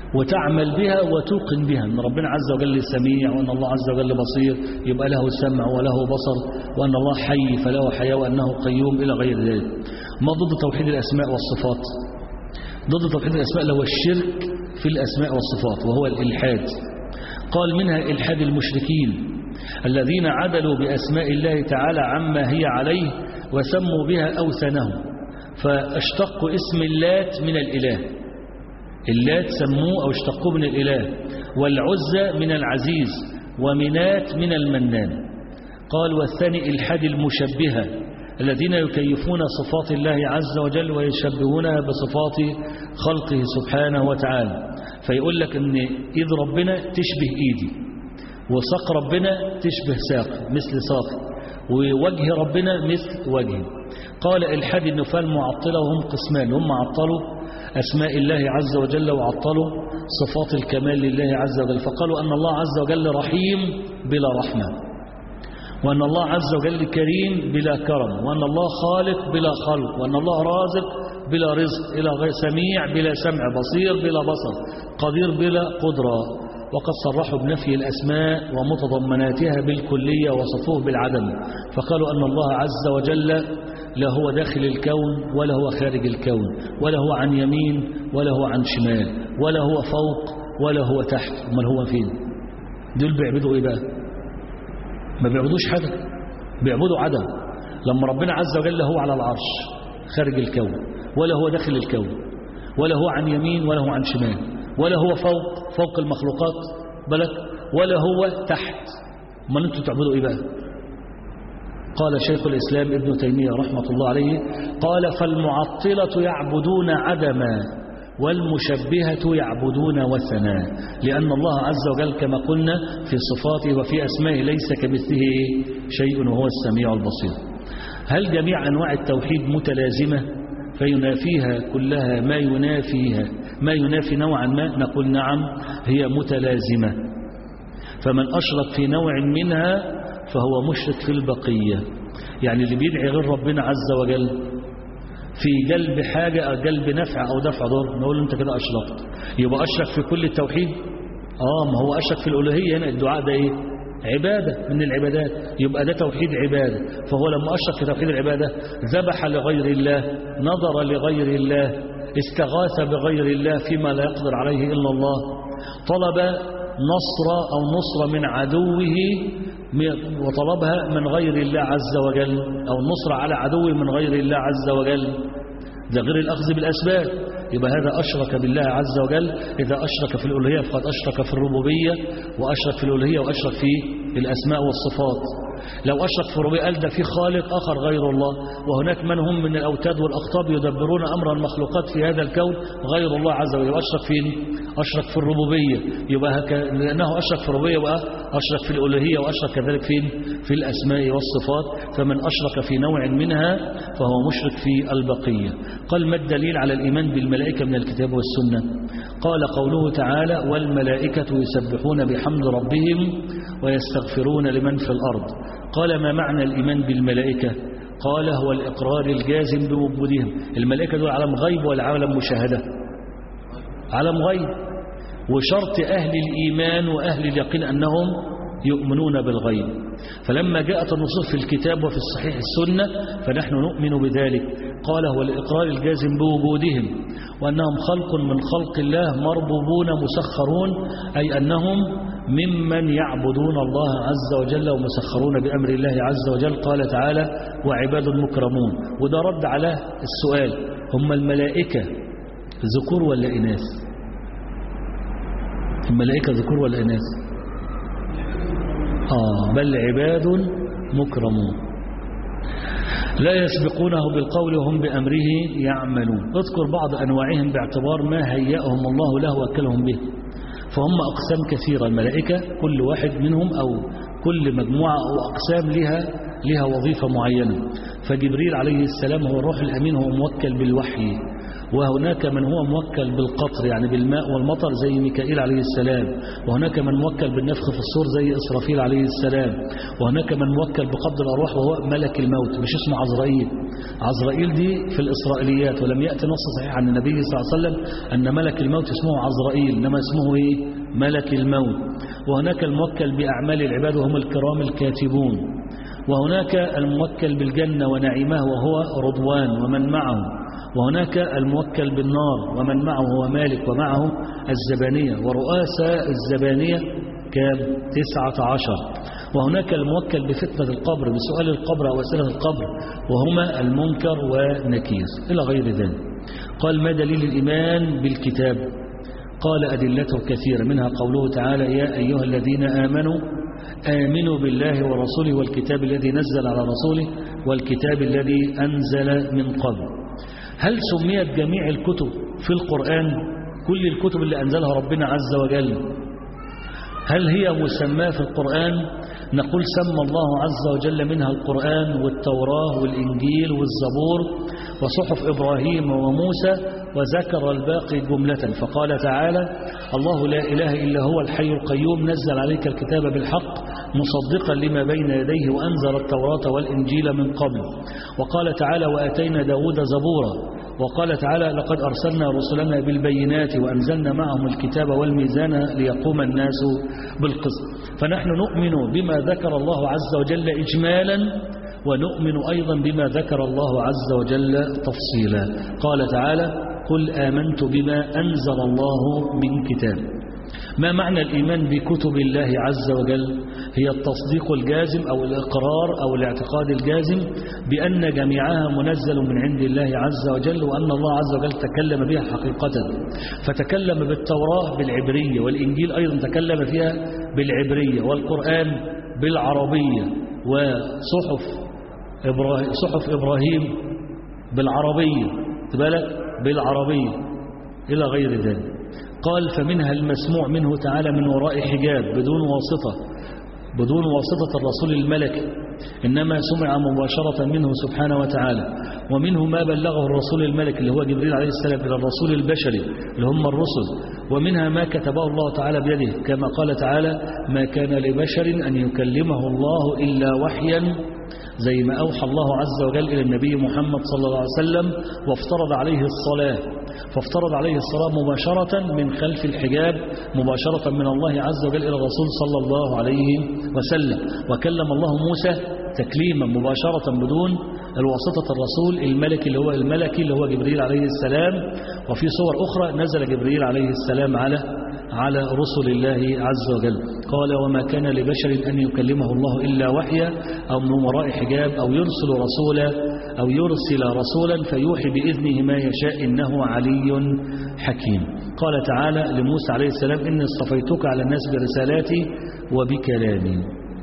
وتعمل بها وتوقن بها أن ربنا عز وجل سميع وأن الله عز وجل بصير يبقى له سمع وله بصر وأن الله حي فله حياة وأنه قيوم إلى غير ذلك ما ضد توحيد الأسماء والصفات ضد توحيد الأسماء اللي هو الشرك في الأسماء والصفات وهو الإلحاد قال منها إلحاد المشركين الذين عدلوا بأسماء الله تعالى عما هي عليه وسموا بها أوثانهم فاشتقوا اسم اللات من الإله اللات سموه أو اشتقوه من الإله والعزة من العزيز ومنات من المنان قال والثاني إلحاد المشبهة الذين يكيفون صفات الله عز وجل ويشبهونها بصفات خلقه سبحانه وتعالى فيقول لك ان ايد ربنا تشبه ايدي وساق ربنا تشبه ساق مثل ساق ووجه ربنا مثل وجهه قال الحاد النفاة المعطلة وهم قسمان هم عطلوا أسماء الله عز وجل وعطلوا صفات الكمال لله عز وجل فقالوا أن الله عز وجل رحيم بلا رحمة وأن الله عز وجل كريم بلا كرم وأن الله خالق بلا خلق وأن الله رازق بلا رزق إلى غير سميع بلا سمع بصير بلا بصر قدير بلا قدرة وقد صرحوا بنفي الأسماء ومتضمناتها بالكلية وصفوه بالعدم فقالوا أن الله عز وجل لا هو داخل الكون ولا هو خارج الكون ولا هو عن يمين ولا هو عن شمال ولا هو فوق ولا هو تحت امال هو فين دول بيعبدوا ايه بقى ما بيعبدوش حاجة بيعبدوا عدم لما ربنا عز وجل هو على العرش خارج الكون ولا هو داخل الكون ولا هو عن يمين ولا هو عن شمال ولا هو فوق فوق المخلوقات بلك ولا هو تحت امال انتوا تعبدوا ايه بقى قال شيخ الإسلام ابن تيمية رحمة الله عليه قال فالمعطلة يعبدون عدما والمشبهة يعبدون وثنا لأن الله عز وجل كما قلنا في صفاته وفي أسمائه ليس كمثله شيء وهو السميع البصير هل جميع أنواع التوحيد متلازمة فينافيها كلها ما ينافيها ما ينافي نوعا ما نقول نعم هي متلازمة فمن أشرك في نوع منها فهو مشرك في البقية يعني اللي بيدعي غير ربنا عز وجل في جلب حاجة أو جلب نفع أو دفع ضر نقول له أنت كده أشركت يبقى أشرك في كل التوحيد آه ما هو أشرك في الألوهية هنا الدعاء ده إيه عبادة من العبادات يبقى ده توحيد عبادة فهو لما أشرك في توحيد العبادة ذبح لغير الله نظر لغير الله استغاث بغير الله فيما لا يقدر عليه إلا الله طلب نصر أو نصر من عدوه وطلبها من غير الله عز وجل أو النصر على عدوه من غير الله عز وجل ده غير الأخذ بالأسباب يبقى هذا أشرك بالله عز وجل إذا أشرك في الألوهية فقد أشرك في الربوبية وأشرك في الألوهية وأشرك في الأسماء والصفات لو أشرك في الربوبية قال ده في خالق آخر غير الله وهناك من هم من الأوتاد والأقطاب يدبرون أمر المخلوقات في هذا الكون غير الله عز وجل أشرك فين؟ أشرك في الربوبية يبقى هك... لأنه أشرك في الربوبية بقى أشرك في الألوهية وأشرك كذلك فين؟ في الأسماء والصفات فمن أشرك في نوع منها فهو مشرك في البقية قال ما الدليل على الإيمان بالملائكة من الكتاب والسنة قال قوله تعالى والملائكة يسبحون بحمد ربهم ويستغفرون لمن في الأرض قال ما معنى الإيمان بالملائكة قال هو الإقرار الجازم بوجودهم الملائكة دول عالم غيب ولا عالم مشاهدة عالم غيب وشرط أهل الإيمان وأهل اليقين أنهم يؤمنون بالغيب فلما جاءت النصوص في الكتاب وفي الصحيح السنة فنحن نؤمن بذلك قال هو الإقرار الجازم بوجودهم وأنهم خلق من خلق الله مربوبون مسخرون أي أنهم ممن يعبدون الله عز وجل ومسخرون بأمر الله عز وجل قال تعالى وعباد مكرمون وده رد على السؤال هم الملائكة ذكور ولا إناث الملائكة ذكور ولا إناث آه بل عباد مكرمون لا يسبقونه بالقول وهم بأمره يعملون اذكر بعض أنواعهم باعتبار ما هيأهم الله له وأكلهم به فهم أقسام كثيرة الملائكة كل واحد منهم أو كل مجموعة أو أقسام لها لها وظيفة معينة فجبريل عليه السلام هو الروح الأمين هو موكل بالوحي وهناك من هو موكل بالقطر يعني بالماء والمطر زي ميكائيل عليه السلام وهناك من موكل بالنفخ في الصور زي إسرافيل عليه السلام وهناك من موكل بقبض الأرواح وهو ملك الموت مش اسمه عزرائيل عزرائيل دي في الإسرائيليات ولم يأتي نص صحيح عن النبي صلى الله عليه وسلم أن ملك الموت اسمه عزرائيل إنما اسمه إيه ملك الموت وهناك الموكل بأعمال العباد وهم الكرام الكاتبون وهناك الموكل بالجنة ونعيمه وهو رضوان ومن معه وهناك الموكل بالنار ومن معه هو مالك ومعه الزبانية ورؤاسة الزبانية كام تسعة عشر وهناك الموكل بفتنة القبر بسؤال القبر أو أسئلة القبر وهما المنكر ونكير إلى غير ذلك قال ما دليل الإيمان بالكتاب قال أدلته كثيرة منها قوله تعالى يا أيها الذين آمنوا آمنوا بالله ورسوله والكتاب الذي نزل على رسوله والكتاب الذي أنزل من قبل هل سميت جميع الكتب في القرآن كل الكتب اللي أنزلها ربنا عز وجل هل هي مسماة في القرآن نقول سمى الله عز وجل منها القرآن والتوراة والإنجيل والزبور وصحف إبراهيم وموسى وذكر الباقي جملة فقال تعالى الله لا إله إلا هو الحي القيوم نزل عليك الكتاب بالحق مصدقا لما بين يديه وأنزل التوراة والإنجيل من قبل وقال تعالى وأتينا داود زبورا وقال تعالى لقد أرسلنا رسلنا بالبينات وأنزلنا معهم الكتاب والميزان ليقوم الناس بالقسط فنحن نؤمن بما ذكر الله عز وجل إجمالا ونؤمن أيضا بما ذكر الله عز وجل تفصيلا قال تعالى قل آمنت بما أنزل الله من كتاب ما معنى الإيمان بكتب الله عز وجل هي التصديق الجازم أو الإقرار أو الاعتقاد الجازم بأن جميعها منزل من عند الله عز وجل وأن الله عز وجل تكلم بها حقيقة فتكلم بالتوراة بالعبرية والإنجيل أيضا تكلم فيها بالعبرية والقرآن بالعربية وصحف إبراهيم, صحف إبراهيم بالعربية بالك بالعربية إلى غير ذلك قال فمنها المسموع منه تعالى من وراء حجاب بدون واسطة بدون واسطة الرسول الملكي إنما سمع مباشرة منه سبحانه وتعالى ومنه ما بلغه الرسول الملك اللي هو جبريل عليه السلام إلى الرسول البشري اللي هم الرسل ومنها ما كتبه الله تعالى بيده كما قال تعالى ما كان لبشر أن يكلمه الله إلا وحيا زي ما أوحى الله عز وجل إلى النبي محمد صلى الله عليه وسلم وافترض عليه الصلاة فافترض عليه الصلاة مباشرة من خلف الحجاب مباشرة من الله عز وجل إلى الرسول صلى الله عليه وسلم وكلم الله موسى تكليما مباشرة بدون الواسطة الرسول الملكي اللي هو الملكي اللي هو جبريل عليه السلام وفي صور أخرى نزل جبريل عليه السلام على على رسل الله عز وجل قال وما كان لبشر أن يكلمه الله إلا وحيا أو من وراء حجاب أو يرسل رسولا أو يرسل رسولا فيوحي بإذنه ما يشاء إنه علي حكيم قال تعالى لموسى عليه السلام إني اصطفيتك على الناس برسالاتي وبكلامي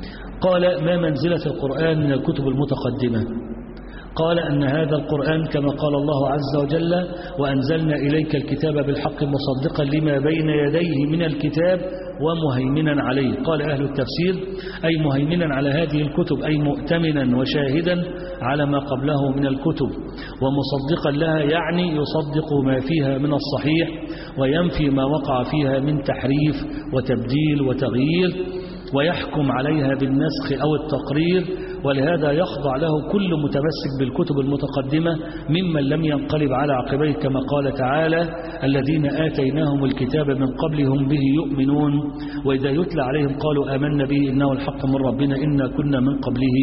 قال ما منزلة القرآن من الكتب المتقدمة قال أن هذا القرآن كما قال الله عز وجل وأنزلنا إليك الكتاب بالحق مصدقا لما بين يديه من الكتاب ومهيمنا عليه قال أهل التفسير أي مهيمنا على هذه الكتب أي مؤتمنا وشاهدا على ما قبله من الكتب ومصدقا لها يعني يصدق ما فيها من الصحيح وينفي ما وقع فيها من تحريف وتبديل وتغيير ويحكم عليها بالنسخ أو التقرير ولهذا يخضع له كل متمسك بالكتب المتقدمة ممن لم ينقلب على عقبيه كما قال تعالى الذين آتيناهم الكتاب من قبلهم به يؤمنون وإذا يتلى عليهم قالوا آمنا به إنه الحق من ربنا إنا كنا من قبله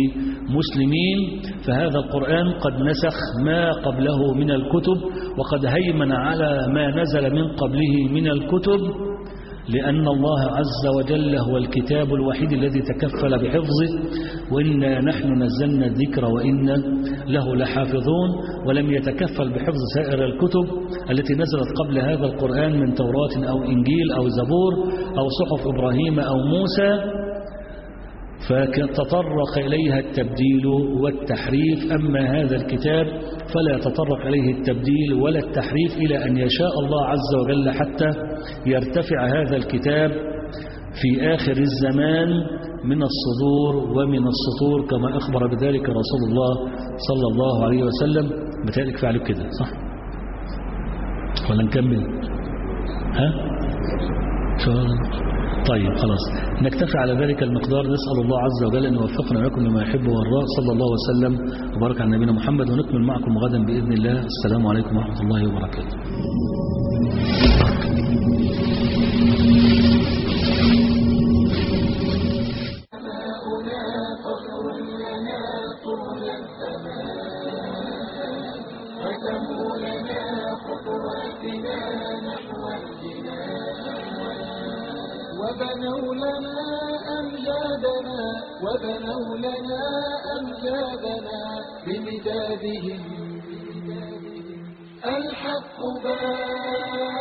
مسلمين فهذا القرآن قد نسخ ما قبله من الكتب وقد هيمن على ما نزل من قبله من الكتب لأن الله عز وجل هو الكتاب الوحيد الذي تكفل بحفظه وإنا نحن نزلنا الذكر وإنا له لحافظون ولم يتكفل بحفظ سائر الكتب التي نزلت قبل هذا القرآن من توراة أو إنجيل أو زبور أو صحف إبراهيم أو موسى فتطرق إليها التبديل والتحريف أما هذا الكتاب فلا يتطرق إليه التبديل ولا التحريف إلى أن يشاء الله عز وجل حتى يرتفع هذا الكتاب في آخر الزمان من الصدور ومن السطور كما أخبر بذلك رسول الله صلى الله عليه وسلم بتالك فعله كده صح ولا نكمل ها شاء الله طيب خلاص نكتفي على ذلك المقدار نسأل الله عز وجل أن يوفقنا لكم لما يحب ويرضى صلى الله وسلم وبارك على نبينا محمد ونكمل معكم غدا بإذن الله السلام عليكم ورحمة الله وبركاته وبنوا لنا أمجادنا وبنوا لنا أمجادنا بمدادهم الحق بان